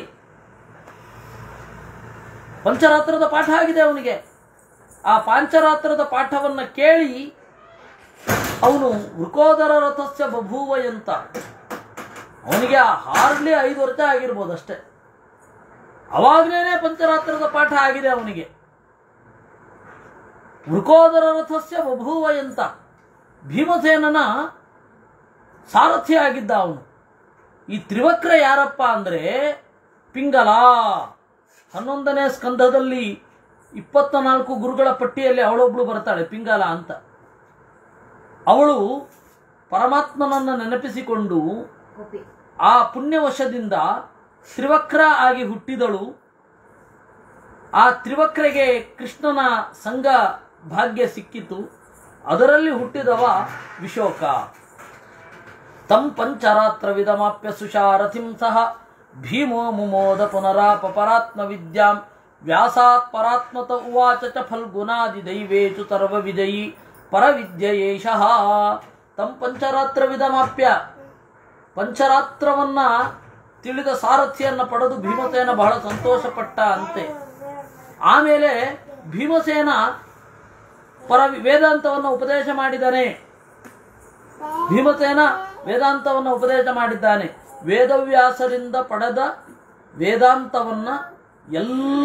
ಪಂಚರಾತ್ರದ ಪಾಠ ಆಗಿದೆ ಅವನಿಗೆ ಆ ಪಾಂಚರಾತ್ರದ ಪಾಠವನ್ನ ಕೇಳಿ ಅವನು ವೃಕೋದರ ರಥಸ್ಯ ಬಭೂವ ಅಂತ ಅವನಿಗೆ ಹಾರ್ಡ್ಲಿ ಐದು ವರ್ಷ ಆಗಿರ್ಬೋದು ಅಷ್ಟೇ ಅವಾಗ್ಲೇನೆ ಪಂಚರಾತ್ರದ ಪಾಠ ಆಗಿದೆ ಅವನಿಗೆ ವೃಕೋದರ ರಥಸ್ಯ ಬಭೂವ ಎಂತ ಭೀಮಸೇನನ ಸಾರಥಿ ಆಗಿದ್ದ ಅವನು ಈ ತ್ರಿವಕ್ರ ಯಾರಪ್ಪ ಅಂದರೆ ಪಿಂಗಲ ಹನ್ನೊಂದನೇ ಸ್ಕಂಧದಲ್ಲಿ ಇಪ್ಪತ್ತ ನಾಲ್ಕು ಗುರುಗಳ ಪಟ್ಟಿಯಲ್ಲಿ ಅವಳೊಬ್ಳು ಬರ್ತಾಳೆ ಪಿಂಗಲ ಅಂತ ಅವಳು ಪರಮಾತ್ಮನನ್ನು ನೆನಪಿಸಿಕೊಂಡು ಗೋಪಿ ಆ ಪುಣ್ಯವಶದಿಂದ ತ್ರಿವಕ್ರ ಆಗಿ ಹುಟ್ಟಿದಳು ಆ ತ್ರಿವಕ್ರೆಗೆ ಕೃಷ್ಣನ ಸಂಘ ಭಾಗ್ಯ ಸಿಕ್ಕಿತು ಅದರಲ್ಲಿ ಹುಟ್ಟಿದವ ವಿಶೋಕ ತಂ ಪಂಚರಾತ್ರವಿದಮಾಪ್ಯ ಸುಶಾರಥಿಂ ಸಹ ಭೀಮೋ ಮುಮೋದ ಪುನರಾಪ ಪರಾತ್ಮ ವಿದ್ಯಾಂ ವ್ಯಾಸಾತ್ ಪರಾತ್ಮತ ಉವಾಚ ಚ ಫಲ್ಗುನಾದಿ ದೈವೇಚು ಸರ್ವ ವಿಜಯಿ ಪರವಿದ್ಯಯೇಷಃ ತಂ ಪಂಚರಾತ್ರವಿದಮಾಪ್ಯ ಪಂಚರಾತ್ರವನ್ನ ತಿಳಿದ ಸಾರಥಿಯನ್ನ ಪಡೆದು ಭೀಮಸೇನ ಬಹಳ ಸಂತೋಷಪಟ್ಟ ಅಂತೆ ಆಮೇಲೆ ಭೀಮಸೇನ ಪರ ವೇದಾಂತವನ್ನು ಉಪದೇಶ ಮಾಡಿದ್ದಾನೆ ಭೀಮಸೇನ ವೇದಾಂತವನ್ನು ಉಪದೇಶ ಮಾಡಿದ್ದಾನೆ ವೇದವ್ಯಾಸರಿಂದ ಪಡೆದ ವೇದಾಂತವನ್ನ ಎಲ್ಲ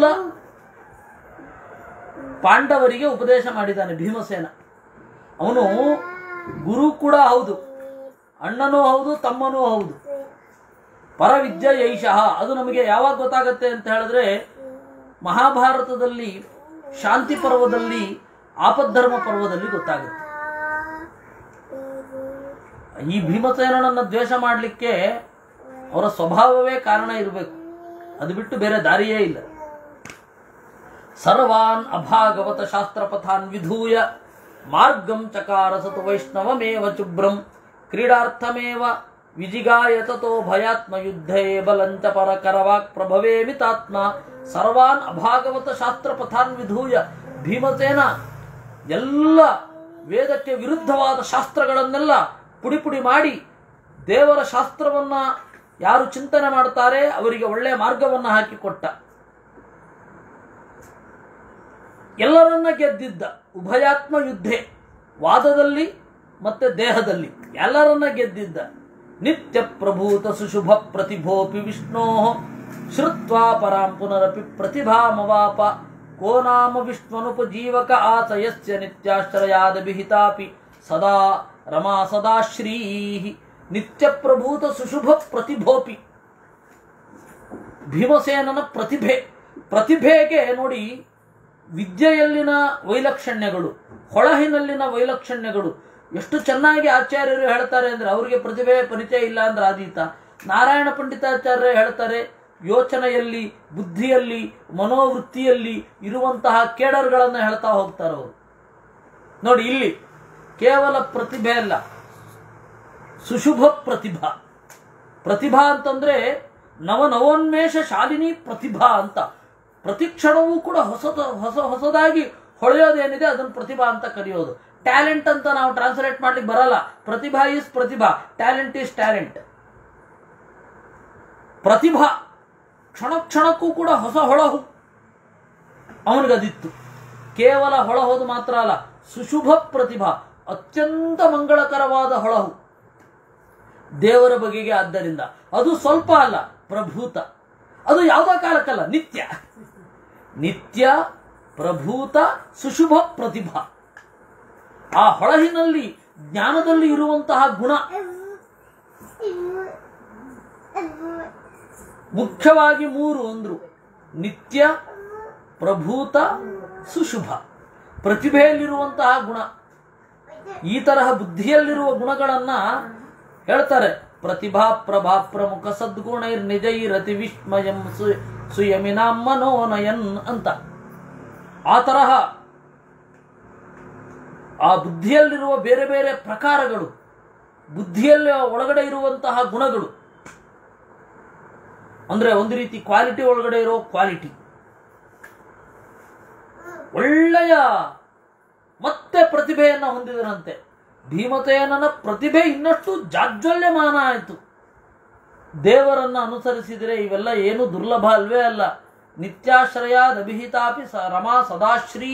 ಪಾಂಡವರಿಗೆ ಉಪದೇಶ ಮಾಡಿದ್ದಾನೆ ಭೀಮಸೇನ ಅವನು ಗುರು ಕೂಡ ಹೌದು ಅಣ್ಣನೂ ಹೌದು ತಮ್ಮನೂ ಹೌದು ಪರವಿದ್ಯ ಯೈಷಃ ಅದು ನಮಗೆ ಯಾವಾಗ ಗೊತ್ತಾಗತ್ತೆ ಅಂತ ಹೇಳಿದ್ರೆ ಮಹಾಭಾರತದಲ್ಲಿ ಶಾಂತಿ ಪರ್ವದಲ್ಲಿ ಆಪದ್ಧರ್ಮ ಪರ್ವದಲ್ಲಿ ಗೊತ್ತಾಗುತ್ತೆ ಈ ಭೀಮಸೇನನನ್ನ ದ್ವೇಷ ಮಾಡಲಿಕ್ಕೆ ಅವರ ಸ್ವಭಾವವೇ ಕಾರಣ ಇರಬೇಕು ಅದು ಬಿಟ್ಟು ಬೇರೆ ದಾರಿಯೇ ಇಲ್ಲ ಸರ್ವಾನ್ ಅಭಾಗವತ ಶಾಸ್ತ್ರಪಥಾನ್ ವಿಧೂಯ ಮಾರ್ಗಂ ಚಕಾರ ಸತು ವೈಷ್ಣವಮೇವ ಚುಬ್ರಂ ಕ್ರೀಡಾರ್ಥಮೇವ ವಿಜಿಗಾಯ ತಥೋ ಭಯಾತ್ಮ ಯುದ್ಧೇ ಬಲಂಚ ಪರಕರವಾಕ್ ಪ್ರಭವೇ ಮಿತಾತ್ಮ ಸರ್ವಾನ್ ಅಭಾಗವತ ಶಾಸ್ತ್ರಪಥಾನ್ ವಿಧೂಯ ಭೀಮಸೇನ ಎಲ್ಲ ವೇದಕ್ಕೆ ವಿರುದ್ಧವಾದ ಶಾಸ್ತ್ರಗಳನ್ನೆಲ್ಲ ಪುಡಿ ಪುಡಿ ಮಾಡಿ ದೇವರ ಶಾಸ್ತ್ರವನ್ನ ಯಾರು ಚಿಂತನೆ ಮಾಡ್ತಾರೆ ಅವರಿಗೆ ಒಳ್ಳೆಯ ಮಾರ್ಗವನ್ನ ಹಾಕಿಕೊಟ್ಟ ಎಲ್ಲರನ್ನ ಗೆದ್ದಿದ್ದ ಉಭಯಾತ್ಮ ಯುದ್ಧೆ ವಾದದಲ್ಲಿ ಮತ್ತೆ ದೇಹದಲ್ಲಿ ಎಲ್ಲರನ್ನ ಗೆದ್ದಿದ್ದ ನಿತ್ಯ ಪ್ರಭೂತ ಸುಶುಭ ಪ್ರತಿಭೋಪಿ ವಿಷ್ಣೋ ಶ್ರುತ್ವಾ ಪರಾಂ ಪುನರಪಿ ಪ್ರತಿಭಾಮವಾಪ ಕೋ ನಾಮ ವಿಷ್ಣುನುಪಜೀವಕ ಆಸಯಸ್ಯ ನಿತ್ಯಾಶ್ರಯಾದ ವಿಹಿತಾಪಿ ಸದಾ ರಮಾ ಸದಾ ಶ್ರೀ ನಿತ್ಯ ಪ್ರಭೂತ ಸುಶುಭ ಪ್ರತಿಭೋಪಿ ಭೀಮಸೇನನ ಪ್ರತಿಭೆ ಪ್ರತಿಭೆಗೆ ನೋಡಿ ವಿದ್ಯೆಯಲ್ಲಿನ ವೈಲಕ್ಷಣ್ಯಗಳು ಹೊಳಹಿನಲ್ಲಿನ ವೈಲಕ್ಷಣ್ಯಗಳು ಎಷ್ಟು ಚೆನ್ನಾಗಿ ಆಚಾರ್ಯರು ಹೇಳ್ತಾರೆ ಅಂದ್ರೆ ಅವರಿಗೆ ಪ್ರತಿಭೆ ಪರಿಚಯ ಇಲ್ಲ ಅಂದ್ರೆ ಆದೀತ ನಾರಾಯಣ ಪಂಡಿತಾಚಾರ್ಯ ಹೇಳ್ತಾರೆ ಯೋಚನೆಯಲ್ಲಿ ಬುದ್ಧಿಯಲ್ಲಿ ಮನೋವೃತ್ತಿಯಲ್ಲಿ ಇರುವಂತಹ ಕೇಡರ್ಗಳನ್ನು ಹೇಳ್ತಾ ಹೋಗ್ತಾರೆ ಅವರು ನೋಡಿ ಇಲ್ಲಿ ಕೇವಲ ಪ್ರತಿಭೆ ಅಲ್ಲ ಸುಶುಭ ಪ್ರತಿಭಾ ಪ್ರತಿಭಾ ಅಂತಂದ್ರೆ ನವ ನವೋನ್ಮೇಷ ಶಾಲಿನಿ ಪ್ರತಿಭಾ ಅಂತ ಪ್ರತಿ ಕ್ಷಣವೂ ಕೂಡ ಹೊಸದ ಹೊಸ ಹೊಸದಾಗಿ ಹೊಳೆಯೋದೇನಿದೆ ಅದನ್ನು ಪ್ರತಿಭಾ ಅಂತ ಕರೆಯೋದು ಟ್ಯಾಲೆಂಟ್ ಅಂತ ನಾವು ಟ್ರಾನ್ಸ್ಲೇಟ್ ಮಾಡ್ಲಿಕ್ಕೆ ಬರಲ್ಲ ಪ್ರತಿಭಾ ಈಸ್ ಪ್ರತಿಭಾ ಟ್ಯಾಲೆಂಟ್ ಈಸ್ ಟ್ಯಾಲೆಂಟ್ ಪ್ರತಿಭಾ ಕ್ಷಣ ಕ್ಷಣಕ್ಕೂ ಕೂಡ ಹೊಸ ಹೊಳಹು ಅವನಿಗದಿತ್ತು ಕೇವಲ ಹೊಳಹೋದು ಮಾತ್ರ ಅಲ್ಲ ಸುಶುಭ ಪ್ರತಿಭಾ ಅತ್ಯಂತ ಮಂಗಳಕರವಾದ ಹೊಳಹು ದೇವರ ಬಗೆಗೆ ಆದ್ದರಿಂದ ಅದು ಸ್ವಲ್ಪ ಅಲ್ಲ ಪ್ರಭೂತ ಅದು ಯಾವುದೋ ಕಾಲಕ್ಕಲ್ಲ ನಿತ್ಯ ನಿತ್ಯ ಪ್ರಭೂತ ಸುಶುಭ ಪ್ರತಿಭಾ ಆ ಹೊಳಹಿನಲ್ಲಿ ಜ್ಞಾನದಲ್ಲಿ ಇರುವಂತಹ ಗುಣ ಮುಖ್ಯವಾಗಿ ಮೂರು ಅಂದ್ರು ನಿತ್ಯ ಪ್ರಭೂತ ಸುಶುಭ ಪ್ರತಿಭೆಯಲ್ಲಿರುವಂತಹ ಗುಣ ಈ ತರಹ ಬುದ್ಧಿಯಲ್ಲಿರುವ ಗುಣಗಳನ್ನ ಹೇಳ್ತಾರೆ ಪ್ರತಿಭಾ ಪ್ರಭಾ ಪ್ರಮುಖ ಸದ್ಗುಣೈರ್ ನಿಜೈರತಿ ವಿಸ್ಮಯಂ ಸು- ಸುಯಮಿನಾಂ ಮನೋನಯನ್ ಅಂತ ಆ ತರಹ ಆ ಬುದ್ಧಿಯಲ್ಲಿರುವ ಬೇರೆ ಬೇರೆ ಪ್ರಕಾರಗಳು ಬುದ್ಧಿಯಲ್ಲಿ ಒಳಗಡೆ ಇರುವಂತಹ ಗುಣಗಳು ಅಂದ್ರೆ ಒಂದು ರೀತಿ ಕ್ವಾಲಿಟಿ ಒಳಗಡೆ ಇರೋ ಕ್ವಾಲಿಟಿ ಒಳ್ಳೆಯ ಮತ್ತೆ ಪ್ರತಿಭೆಯನ್ನ ಹೊಂದಿದರಂತೆ ಭೀಮಸೇನನ ಪ್ರತಿಭೆ ಇನ್ನಷ್ಟು ಜಾಜ್ವಲ್ಯಮಾನ ಆಯಿತು ದೇವರನ್ನ ಅನುಸರಿಸಿದರೆ ಇವೆಲ್ಲ ಏನು ದುರ್ಲಭ ಅಲ್ವೇ ಅಲ್ಲ ನಿತ್ಯಾಶ್ರಯಾದಭಿಹಿತಾಪಿ ಸ ರಮಾ ಸದಾಶ್ರೀ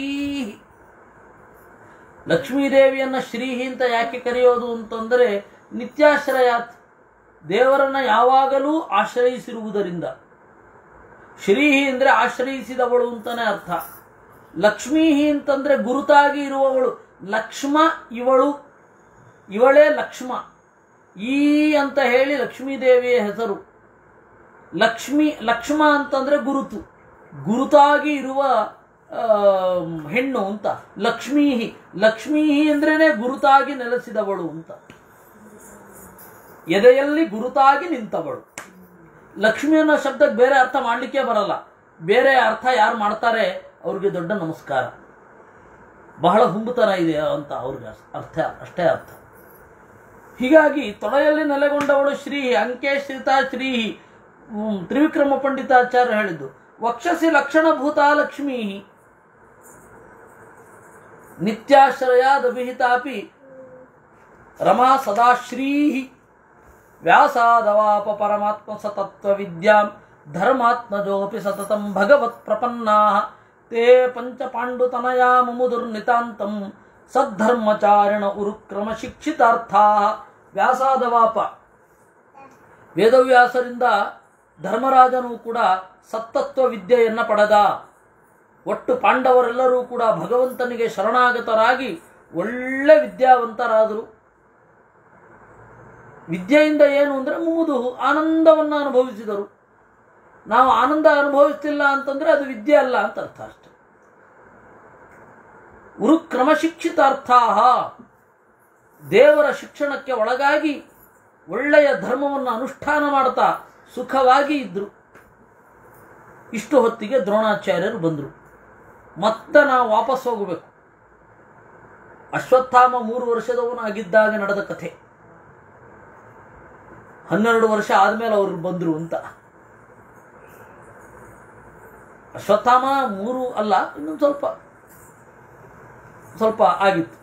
ಲಕ್ಷ್ಮೀದೇವಿಯನ್ನ ಶ್ರೀಹಿ ಅಂತ ಯಾಕೆ ಕರೆಯೋದು ಅಂತಂದರೆ ನಿತ್ಯಾಶ್ರಯಾತ್ ದೇವರನ್ನ ಯಾವಾಗಲೂ ಆಶ್ರಯಿಸಿರುವುದರಿಂದ ಶ್ರೀಹಿ ಅಂದ್ರೆ ಆಶ್ರಯಿಸಿದವಳು ಅಂತಾನೆ ಅರ್ಥ ಲಕ್ಷ್ಮೀ ಅಂತಂದ್ರೆ ಗುರುತಾಗಿ ಇರುವವಳು ಲಕ್ಷ್ಮ ಇವಳು ಇವಳೇ ಲಕ್ಷ್ಮ ಈ ಅಂತ ಹೇಳಿ ಲಕ್ಷ್ಮೀದೇವಿಯ ಹೆಸರು ಲಕ್ಷ್ಮಿ ಲಕ್ಷ್ಮ ಅಂತಂದ್ರೆ ಗುರುತು ಗುರುತಾಗಿ ಇರುವ ಆ, ಹೆಣ್ಣು ಅಂತ ಲಕ್ಷ್ಮೀ ಲಕ್ಷ್ಮೀ ಅಂದ್ರೇನೆ ಗುರುತಾಗಿ ನೆಲೆಸಿದವಳು ಅಂತ ಎದೆಯಲ್ಲಿ ಗುರುತಾಗಿ ನಿಂತವಳು ಲಕ್ಷ್ಮಿ ಅನ್ನೋ ಶಬ್ದಕ್ಕೆ ಬೇರೆ ಅರ್ಥ ಮಾಡಲಿಕ್ಕೆ ಬರಲ್ಲ ಬೇರೆ ಅರ್ಥ ಯಾರು ಮಾಡ್ತಾರೆ ಅವ್ರಿಗೆ ದೊಡ್ಡ ನಮಸ್ಕಾರ ಬಹಳ ಹುಂಬುತನ ಇದೆ ಅಂತ ಅವ್ರಿಗೆ ಅರ್ಥ ಅಷ್ಟೇ ಅರ್ಥ ಹೀಗಾಗಿ ತೊಡೆಯಲ್ಲಿ ನೆಲೆಗೊಂಡವಳು ಶ್ರೀ ಅಂಕೆ ಶ್ರೀತಾ ಶ್ರೀ ಹ್ಮ್, ತ್ರಿವಿಕ್ರಮ ಪಂಡಿತಾಚಾರ್ಯ ಹೇಳಿದ್ದು ವಕ್ಷಸಿ ಲಕ್ಷಣಭೂತ ಲಕ್ಷ್ಮೀ ನಿತ್ಯಾಶ್ರಯಾದಭಿಹಿತಾಪಿ ರಮಾ ಸದಾಶ್ರೀ ವ್ಯಾಸಾದವಾಪ ಪರಮಾತ್ಮ ಸತತ್ವ ವಿದ್ಯಾಂ ಧರ್ಮಾತ್ಮಜೋಪಿ ಸತತಂ ಭಗವತ್ ಪ್ರಪನ್ನಾ ತೇ ಪಂಚ ಪಾಂಡುತನಯಾ ಮುಮುದುರ್ನಿತಾಂತಂ ಸದ್ಧರ್ಮಚಾರಿಣ ಉರುಕ್ರಮ ಶಿಕ್ಷಿತಾರ್ಥಾ ವ್ಯಾಸಾದವಾಪ ವೇದವ್ಯಾಸರಿಂದ ಧರ್ಮರಾಜನು ಕೂಡ ಸತ್ತತ್ವ ವಿದ್ಯೆಯನ್ನ ಪಡೆದ ಒಟ್ಟು ಪಾಂಡವರೆಲ್ಲರೂ ಕೂಡ ಭಗವಂತನಿಗೆ ಶರಣಾಗತರಾಗಿ ಒಳ್ಳೆ ವಿದ್ಯಾವಂತರಾದರು ವಿದ್ಯೆಯಿಂದ ಏನು ಅಂದರೆ ಮುಗಿದು ಆನಂದವನ್ನು ಅನುಭವಿಸಿದರು ನಾವು ಆನಂದ ಅನುಭವಿಸ್ತಿಲ್ಲ ಅಂತಂದ್ರೆ ಅದು ವಿದ್ಯೆ ಅಲ್ಲ ಅಂತ ಅರ್ಥ ಅಷ್ಟೆ ಉರು ಕ್ರಮಶಿಕ್ಷಿತಾರ್ಥಾ ದೇವರ ಶಿಕ್ಷಣಕ್ಕೆ ಒಳಗಾಗಿ ಒಳ್ಳೆಯ ಧರ್ಮವನ್ನು ಅನುಷ್ಠಾನ ಮಾಡ್ತಾ ಸುಖವಾಗಿ ಇದ್ರು ಇಷ್ಟು ಹೊತ್ತಿಗೆ ದ್ರೋಣಾಚಾರ್ಯರು ಬಂದರು ಮತ್ತೆ ನಾವು ವಾಪಸ್ ಹೋಗಬೇಕು ಅಶ್ವತ್ಥಾಮ ಮೂರು ವರ್ಷದವನಾಗಿದ್ದಾಗ ನಡೆದ ಕಥೆ ಹನ್ನೆರಡು ವರ್ಷ ಆದ್ಮೇಲೆ ಅವರು ಬಂದರು ಅಂತ ಅಶ್ವತ್ಥಾಮ ಮೂರು ಅಲ್ಲ ಇನ್ನೊಂದು ಸ್ವಲ್ಪ ಸ್ವಲ್ಪ ಆಗಿತ್ತು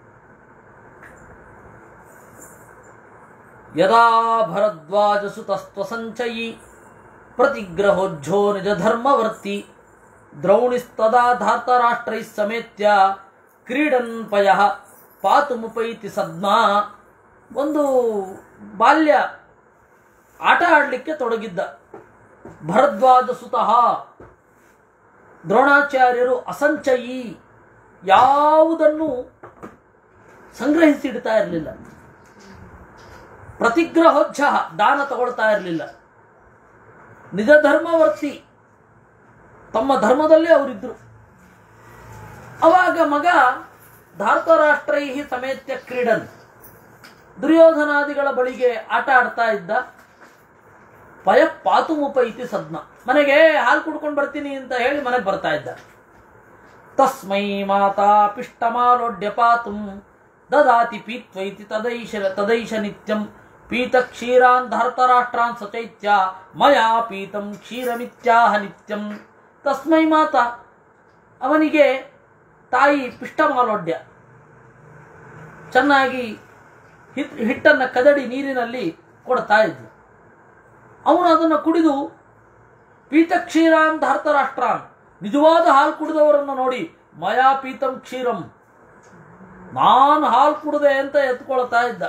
ಯದಾ ಭರದ್ವಾಜ ಸುತಸ್ತ್ವ ಸಂಚಯಿ ಪ್ರತಿಗ್ರಹೋಜ್ಜೋ ನಿಜ ಧರ್ಮವರ್ತಿ ದ್ರೌಣಿಸ್ತದಾ ಧಾರ್ತರಾಷ್ಟ್ರೈ ಸಮೇತ್ಯ ಕ್ರೀಡನ್ ಪಯ ಪಾತುಮುಪೈತಿ ಸದ್ಮಾ ಒಂದು ಬಾಲ್ಯ ಆಟ ಆಡಲಿಕ್ಕೆ ತೊಡಗಿದ್ದ ಭರದ್ವಾಜ ಸುತಃ ದ್ರೋಣಾಚಾರ್ಯರು ಅಸಂಚಯಿ ಯಾವುದನ್ನು ಸಂಗ್ರಹಿಸಿಡ್ತಾ ಇರಲಿಲ್ಲ ಪ್ರತಿಗ್ರಹೋಚ್ಛ ದಾನ ತಗೊಳ್ತಾ ಇರಲಿಲ್ಲ ನಿಜ ಧರ್ಮವರ್ತಿ ತಮ್ಮ ಧರ್ಮದಲ್ಲೇ ಅವರಿದ್ರು ಅವಾಗ ಮಗ ಧಾರ್ತರಾಷ್ಟ್ರೈ ಸಮೇತ್ಯ ಕ್ರೀಡನ್ ದುರ್ಯೋಧನಾದಿಗಳ ಬಳಿಗೆ ಆಟ ಆಡ್ತಾ ಇದ್ದ ಪಯ ಪಾತುಮುಪ ಇತಿ ಸದ್ಮ ಮನೆಗೆ ಹಾಲು ಕುಡ್ಕೊಂಡು ಬರ್ತೀನಿ ಅಂತ ಹೇಳಿ ಮನೆಗೆ ಬರ್ತಾ ಇದ್ದ ತಸ್ಮೈ ಮಾತಾ ಪಿಷ್ಟಮಾಲೋಡ್ಯ ಪಾತುಂ ದದಾತಿ ಪೀತ್ವೈತಿ ತದೈಶ ತದೈಶ ನಿತ್ಯಂ ಪೀತ ಕ್ಷೀರಾನ್ ಧರ್ತರಾಷ್ಟ್ರಾನ್ ಸಚೈತ್ಯ ಮಯಾ ಪೀತಂ ಕ್ಷೀರಮಿತ್ಯಾಹ ನಿತ್ಯಂ ತಸ್ಮೈ ಮಾತಾ ಅವನಿಗೆ ತಾಯಿ ಪಿಷ್ಟಮಾಲೋಡ್ಯ ಚೆನ್ನಾಗಿ ಹಿಟ್ ಹಿಟ್ಟನ್ನು ಕದಡಿ ನೀರಿನಲ್ಲಿ ಕೊಡ್ತಾ ಇದ್ಲು ಅವನು ಅದನ್ನು ಕುಡಿದು ಪೀತಕ್ಷೀರಾನ್ ಧಾರ್ತರಾಷ್ಟ್ರಾನ್ ನಿಜವಾದ ಹಾಲು ಕುಡಿದವರನ್ನು ನೋಡಿ ಮಯಾ ಪೀತಂ ಕ್ಷೀರಂ ನಾನು ಹಾಲು ಕುಡಿದೆ ಅಂತ ಎತ್ಕೊಳ್ತಾ ಇದ್ದ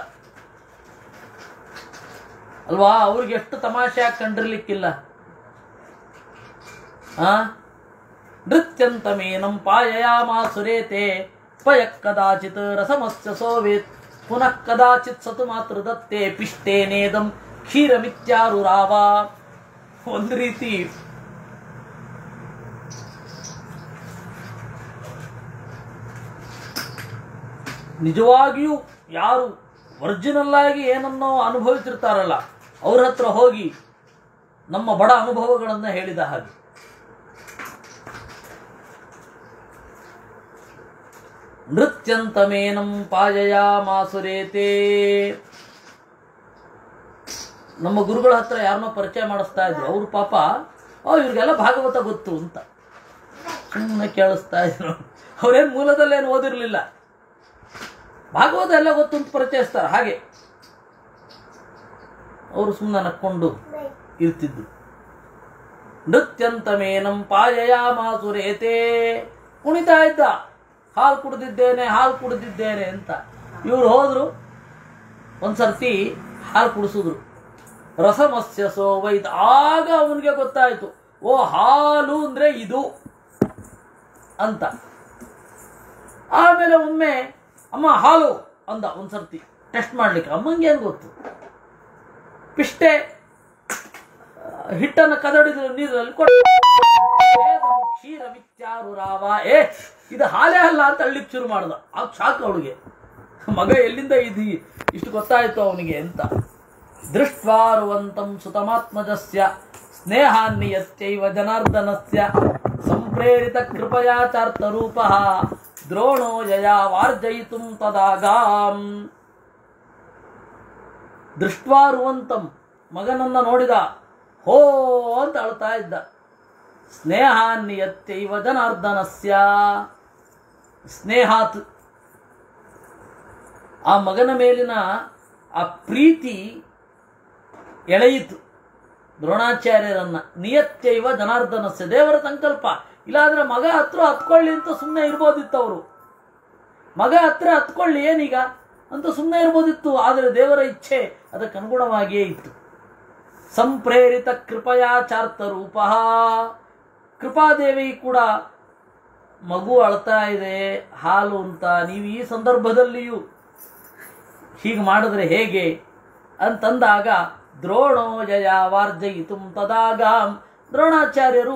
ಅಲ್ವಾ ಅವ್ರಿಗೆ ಎಷ್ಟು ತಮಾಷೆ ಕಂಡಿರ್ಲಿಕ್ಕಿಲ್ಲ ಆ ನೃತ್ಯಂತಮೇನಂ ಪಾಯಯಾಮಾಸುರೇತೆ ಪಯ ಕದಾಚಿತ್ ರಸಮಸ್ಯ ಸೋವೇತ್ ಪುನಃ ಕದಾಚಿತ್ ಸತು ಮಾತೃ ದತ್ತೆ ಪಿಷ್ಟೇನೇದಂ ಕ್ಷೀರಮಿತ್ಯಾರುರಾವ ಒಂದು ರೀತಿ ನಿಜವಾಗಿಯೂ ಯಾರು ಒರಿಜಿನಲ್ ಆಗಿ ಏನನ್ನೋ ಅನುಭವಿಸಿರ್ತಾರಲ್ಲ ಅವ್ರ ಹತ್ರ ಹೋಗಿ ನಮ್ಮ ಬಡ ಅನುಭವಗಳನ್ನು ಹೇಳಿದ ಹಾಗೆ ನೃತ್ಯಂತಮೇನಂ ಪಾಯಯಾ ಮಾಸುರೇತೆ ನಮ್ಮ ಗುರುಗಳ ಹತ್ರ ಯಾರನ್ನೋ ಪರಿಚಯ ಮಾಡಿಸ್ತಾ ಇದ್ರು ಅವ್ರ ಪಾಪ ಓ ಇವ್ರಿಗೆಲ್ಲ ಭಾಗವತ ಗೊತ್ತು ಅಂತ ಸುಮ್ಮನೆ ಕೇಳಿಸ್ತಾ ಇದ್ರು ಅವ್ರೇನು ಮೂಲದಲ್ಲೇನು ಓದಿರ್ಲಿಲ್ಲ ಭಾಗವತ ಎಲ್ಲ ಗೊತ್ತು ಅಂತ ಪರಿಚಯಿಸ್ತಾರೆ ಹಾಗೆ ಅವರು ಸುಮ್ಮನೆ ನಕ್ಕೊಂಡು ಇರ್ತಿದ್ರು ನೃತ್ಯಂತಮೇನಂ ಪಾಯಯಾ ಮಾಸುರೇತೆ ಕುಣಿತಾ ಇದ್ದ ಹಾಲು ಕುಡಿದಿದ್ದೇನೆ ಹಾಲು ಕುಡಿದಿದ್ದೇನೆ ಅಂತ ಇವ್ರು ಹೋದ್ರು ಒಂದ್ಸರ್ತಿ ಹಾಲು ಕುಡಿಸಿದ್ರು ರಸಮಸ್ಯ ಸೋವೈತ್ ಆಗ ಅವನಿಗೆ ಗೊತ್ತಾಯ್ತು ಓ ಹಾಲು ಅಂದ್ರೆ ಇದು ಅಂತ ಆಮೇಲೆ ಒಮ್ಮೆ ಅಮ್ಮ ಹಾಲು ಅಂದ ಒಂದ್ಸರ್ತಿ ಟೆಸ್ಟ್ ಮಾಡ್ಲಿಕ್ಕೆ ಅಮ್ಮಂಗೆ ಏನು ಗೊತ್ತು ಪಿಷ್ಟೆ ಆ, ಹಿಟ್ಟನ್ನು ಕದಡಿದ ನೀರಲ್ಲಿ ಕೊಟ್ಟು ಕ್ಷೀರ ಮಿತ್ಯಾರು ರಾವ ಏ ಇದು ಹಾಲೇ ಅಲ್ಲ ಅಂತ ಅಳ್ಳಿಕ್ ಶುರು ಮಾಡ್ದ ಆ ಶಾಕ್ ಅವಳಿಗೆ ಮಗ ಎಲ್ಲಿಂದ ಇದು ಇಷ್ಟು ಗೊತ್ತಾಯ್ತು ಅವನಿಗೆ ಅಂತ ದೃಷ್ಟ್ವಾರುವಂತಂ ಸುತಮಾತ್ಮಜಸ್ಯ ಸ್ನೇಹಾನ್ನಿಯತ್ಯೈವ ಜನಾರ್ದನಸ್ಯ ಸಂಪ್ರೇರಿತ ಕೃಪಯಾಚಾರ್ಥ ರೂಪ ದ್ರೋಣೋ ಯಯಾ ವಾರ್ಜಯಿತುಂ ತದಾಗಾಂ ದೃಷ್ಟ್ವಾರುವಂತಂ ಮಗನನ್ನ ನೋಡಿದ ಹೋ ಅಂತ ಅಳ್ತಾ ಇದ್ದ ಸ್ನೇಹಾನ್ನಿಯತ್ಯೈವ ಜನಾರ್ದನಸ್ಯ ಸ್ನೇಹಾತ್ ಆ ಮಗನ ಮೇಲಿನ ಆ ಪ್ರೀತಿ ಎಳೆಯಿತು ದ್ರೋಣಾಚಾರ್ಯರನ್ನ ನಿಯತ್ಯೈವ ಜನಾರ್ದನಸ್ಯ ದೇವರ ಸಂಕಲ್ಪ ಇಲ್ಲಾಂದ್ರೆ ಮಗ ಹತ್ರ ಹತ್ಕೊಳ್ಳಿ ಅಂತ ಸುಮ್ಮನೆ ಇರ್ಬೋದಿತ್ತು ಅವರು ಮಗ ಹತ್ರ ಹತ್ಕೊಳ್ಳಿ ಏನೀಗ ಅಂತ ಸುಮ್ಮನೆ ಇರ್ಬೋದಿತ್ತು ಆದರೆ ದೇವರ ಇಚ್ಛೆ ಅದಕ್ಕೆ ಅನುಗುಣವಾಗಿಯೇ ಇತ್ತು ಸಂಪ್ರೇರಿತ ಕೃಪಯಾಚಾರ್ಥ ರೂಪ ಕೃಪಾದೇವಿ ಕೂಡ ಮಗು ಅಳ್ತಾ ಇದೆ ಹಾಲು ಅಂತ ನೀವು ಈ ಸಂದರ್ಭದಲ್ಲಿಯೂ ಹೀಗೆ ಮಾಡಿದ್ರೆ ಹೇಗೆ ಅಂತಂದಾಗ ದ್ರೋಣೋ ಜಯ ವಾರ್ಜಯಿತು ತದಾಗಾಂ ದ್ರೋಣಾಚಾರ್ಯರು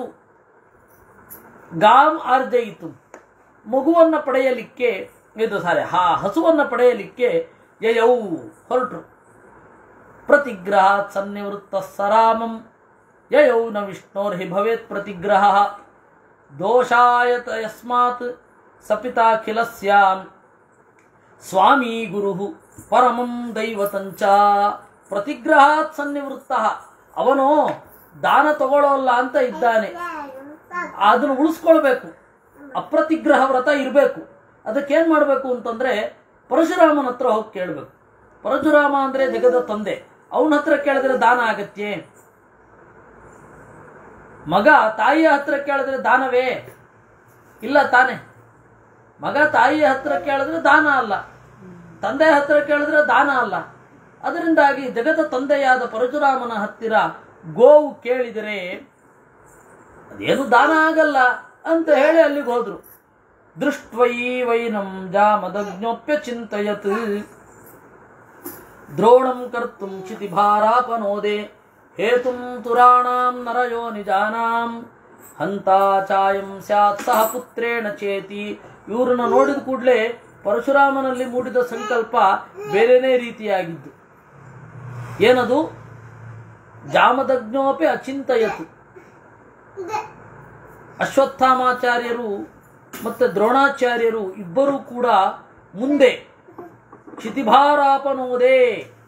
ಗಾಂ ಆರ್ಜಯಿತು ಮಗುವನ್ನು ಪಡೆಯಲಿಕ್ಕೆ ಇದು ಸಾರಿ ಹಾ ಹಸುವನ್ನು ಪಡೆಯಲಿಕ್ಕೆ ಯಯೌ ಹೊರಟರು ಪ್ರತಿಗ್ರಹಾತ್ ಸನ್ನಿವೃತ್ತ ಸರಾಮಂ ಯಯೌ ನ ವಿಷ್ಣೋರ್ಹಿ ಭವೇತ್ ಪ್ರತಿಗ್ರಹ ದೋಷಾಯತ ಯಸ್ಮಾತ್ ಸಪಿತಾಖಿಲಸ್ಯಾಂ ಸ್ವಾಮಿ ಗುರು ಪರಮಂ ದೈವತಂಚ ಪ್ರತಿಗ್ರಹಾತ್ ಸನ್ನಿವೃತ್ತ ಅವನು ದಾನ ತಗೊಳ್ಳೋಲ್ಲ ಅಂತ ಇದ್ದಾನೆ ಅದನ್ನು ಉಳಿಸ್ಕೊಳ್ಬೇಕು ಅಪ್ರತಿಗ್ರಹ ವ್ರತ ಇರಬೇಕು ಅದಕ್ಕೇನ್ ಮಾಡಬೇಕು ಅಂತಂದ್ರೆ ಪರಶುರಾಮನ ಹತ್ರ ಹೋಗಿ ಕೇಳಬೇಕು ಪರಶುರಾಮ ಅಂದ್ರೆ ಜಗದ ತಂದೆ ಅವನ ಹತ್ರ ಕೇಳಿದ್ರೆ ದಾನ ಆಗತ್ಯೆ ಮಗ ತಾಯಿಯ ಹತ್ರ ಕೇಳಿದ್ರೆ ದಾನವೇ ಇಲ್ಲ ತಾನೆ ಮಗ ತಾಯಿಯ ಹತ್ರ ಕೇಳಿದ್ರೆ ದಾನ ಅಲ್ಲ ತಂದೆ ಹತ್ರ ಕೇಳಿದ್ರೆ ದಾನ ಅಲ್ಲ ಅದರಿಂದಾಗಿ ಜಗದ ತಂದೆಯಾದ ಪರಶುರಾಮನ ಹತ್ತಿರ ಗೋವು ಕೇಳಿದರೆ ಅದೇನು ದಾನ ಆಗಲ್ಲ ಅಂತ ಹೇಳಿ ಅಲ್ಲಿಗೆ ಹೋದ್ರು ದೃಷ್ಟ್ವೈ ವೈನಂ ಜಾಮದಜ್ಞೋಪ್ಯ ಚಿಂತಯತ್ ದ್ರೋಣಂ ಕರ್ತುಂ ಕ್ಷಿತಿಭಾರಾಪನೋದೆ ಹೇತುಂ ತುರಾಣಾಂ ನರಯೋ ನಿಜಾನಾಂ ಹಂತಾ ಚಾಯಂ ಸ್ಯಾತ್ ಸಹ ಪುತ್ರೇಣ ಚೇತಿ ಇವ್ರನ್ನ ನೋಡಿದ ಕೂಡಲೇ ಪರಶುರಾಮನಲ್ಲಿ ಮೂಡಿದ ಸಂಕಲ್ಪ ಬೇರೆನೇ ರೀತಿಯಾಗಿದ್ದು ಏನದು ಜಾಮದಗ್ನೋಪಿ ಅಚಿಂತಯತು ಅಶ್ವತ್ಥಾಮಾಚಾರ್ಯರು ಮತ್ತೆ ದ್ರೋಣಾಚಾರ್ಯರು ಇಬ್ಬರೂ ಕೂಡ ಮುಂದೆ ಕ್ಷಿತಿಭಾರಾಪನೋದೇ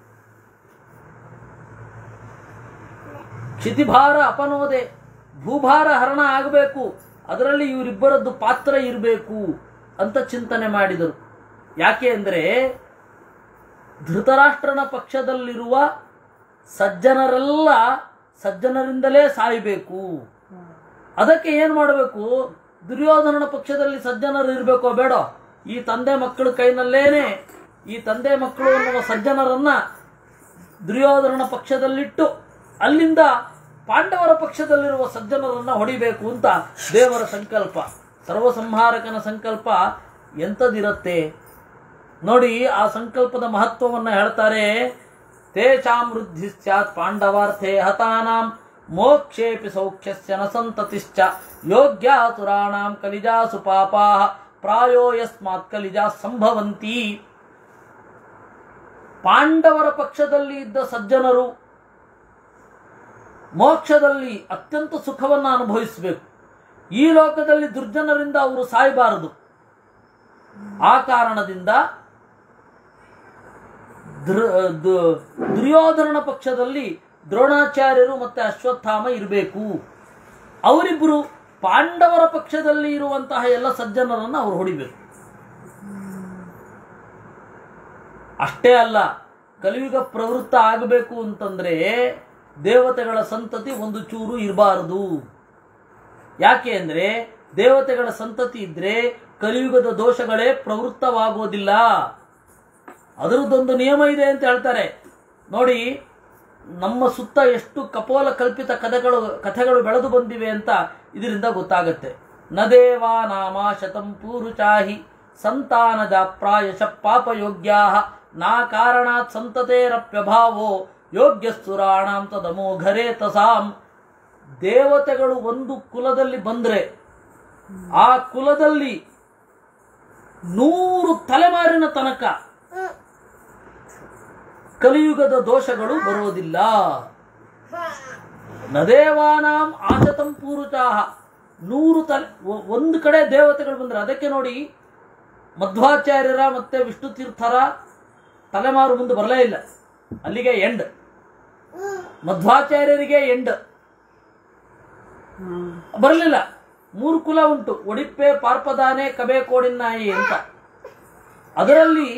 ಕ್ಷಿತಿಭಾರ ಅಪನೋದೆ ಭೂಭಾರ ಹರಣ ಆಗಬೇಕು ಅದರಲ್ಲಿ ಇವರಿಬ್ಬರದ್ದು ಪಾತ್ರ ಇರಬೇಕು ಅಂತ ಚಿಂತನೆ ಮಾಡಿದರು ಯಾಕೆ ಅಂದರೆ ಧೃತರಾಷ್ಟ್ರನ ಪಕ್ಷದಲ್ಲಿರುವ ಸಜ್ಜನರೆಲ್ಲ ಸಜ್ಜನರಿಂದಲೇ ಸಾಯಬೇಕು ಅದಕ್ಕೆ ಏನು ಮಾಡಬೇಕು ದುರ್ಯೋಧನನ ಪಕ್ಷದಲ್ಲಿ ಸಜ್ಜನರು ಇರಬೇಕೋ ಬೇಡ ಈ ತಂದೆ ಮಕ್ಕಳ ಕೈನಲ್ಲೇನೆ ಈ ತಂದೆ ಮಕ್ಕಳು ಅನ್ನುವ ಸಜ್ಜನರನ್ನ ದುರ್ಯೋಧನನ ಪಕ್ಷದಲ್ಲಿಟ್ಟು ಅಲ್ಲಿಂದ ಪಾಂಡವರ ಪಕ್ಷದಲ್ಲಿರುವ ಸಜ್ಜನರನ್ನ ಹೊಡಿಬೇಕು ಅಂತ ದೇವರ ಸಂಕಲ್ಪ ಸರ್ವಸಂಹಾರಕನ ಸಂಕಲ್ಪ ಎಂಥದಿರುತ್ತೆ ನೋಡಿ ಆ ಸಂಕಲ್ಪದ ಮಹತ್ವವನ್ನು ಹೇಳ್ತಾರೆ ತೇಚಾಂ ವೃದ್ಧಿ ಸ್ಯಾತ್ ಪಾಂಡವಾರ್ಥೇ ಹತಾನಾಂ ಮೋಕ್ಷೇಪಿ ಸೌಖ್ಯಸ್ಯ ನ ಸಂತತಿಶ್ಚ ಯೋಗ್ಯಾತುರಾಣಾಂ ಕಲಿಜಾಸು ಪಾಪಾ ಪ್ರಾಯೋ ಯಸ್ಮಾತ್ ಕಲಿಜಾ ಸಂಭವಂತಿ ಪಾಂಡವರ ಪಕ್ಷದಲ್ಲಿ ಇದ್ದ ಸಜ್ಜನರು ಮೋಕ್ಷದಲ್ಲಿ ಅತ್ಯಂತ ಸುಖವನ್ನು ಅನುಭವಿಸಬೇಕು ಈ ಲೋಕದಲ್ಲಿ ದುರ್ಜನರಿಂದ ಅವರು ಸಾಯಬಾರದು ಆ ಕಾರಣದಿಂದ ಧೃ- ದು- ದುರ್ಯೋಧನನ ಪಕ್ಷದಲ್ಲಿ ದ್ರೋಣಾಚಾರ್ಯರು ಮತ್ತೆ ಅಶ್ವತ್ಥಾಮ ಇರಬೇಕು ಅವರಿಬ್ಬರು ಪಾಂಡವರ ಪಕ್ಷದಲ್ಲಿ ಇರುವಂತಹ ಎಲ್ಲ ಸಜ್ಜನರನ್ನು ಅವರು ಹೊಡಿಬೇಕು ಅಷ್ಟೇ ಅಲ್ಲ ಕಲಿಯುಗ ಪ್ರವೃತ್ತ ಆಗಬೇಕು ಅಂತಂದ್ರೆ ದೇವತೆಗಳ ಸಂತತಿ ಒಂದು ಚೂರು ಇರಬಾರದು ಯಾಕೆ ಅಂದ್ರೆ ದೇವತೆಗಳ ಸಂತತಿ ಇದ್ರೆ ಕಲಿಯುಗದ ದೋಷಗಳೇ ಪ್ರವೃತ್ತವಾಗೋದಿಲ್ಲ ಅದರದ್ದೊಂದು ನಿಯಮ ಇದೆ ಅಂತ ಹೇಳ್ತಾರೆ ನೋಡಿ ನಮ್ಮ ಸುತ್ತ ಎಷ್ಟು ಕಪೋಲ ಕಲ್ಪಿತ ಕಥೆಗಳು ಕಥೆಗಳು ಬೆಳೆದು ಬಂದಿವೆ ಅಂತ ಇದರಿಂದ ಗೊತ್ತಾಗತ್ತೆ ನ ದೇವಾ ನಾಮ ಶತಂ ಪೂರುಚಾಹಿ ಸಂತಾನಜ ಪ್ರಾಯಶ ಪಾಪಯೋಗ್ಯಾ ನಾ ಕಾರಣಾತ್ ಸಂತತೇರಪ್ಯಭಾವೋ ಯೋಗ್ಯಸ್ತುರಾಣಾಂ ತದಮೋಘರೇ ತಸಾಂ ದೇವತೆಗಳು ಒಂದು ಕುಲದಲ್ಲಿ ಬಂದ್ರೆ ಆ ಕುಲದಲ್ಲಿ ನೂರು ತಲೆಮಾರಿನ ತನಕ ಕಲಿಯುಗದ ದೋಷಗಳು ಬರುವುದಿಲ್ಲ ನದೇವಾನಾಂ ಆಶತಂ ಪೂರುಚಾಹ ನೂರು ತಲೆ ಒ- ಒಂದು ಕಡೆ ದೇವತೆಗಳು ಬಂದ್ರೆ ಅದಕ್ಕೆ ನೋಡಿ ಮಧ್ವಾಚಾರ್ಯರ ಮತ್ತೆ ವಿಷ್ಣು ತೀರ್ಥರ ತಲೆಮಾರು ಮುಂದೆ ಬರಲೇ ಇಲ್ಲ ಅಲ್ಲಿಗೆ ಎಂಡ್ ಮಧ್ವಾಚಾರ್ಯರಿಗೆ ಎಂಡ್ ಬರಲಿಲ್ಲ ಮೂರು ಕುಲ ಉಂಟು ಒಡಿಪ್ಪೆ ಪಾರ್ಪದಾನೆ ಕಬೆ ಕೋಡಿನಾಯಿ ಅಂತ ಅದರಲ್ಲಿ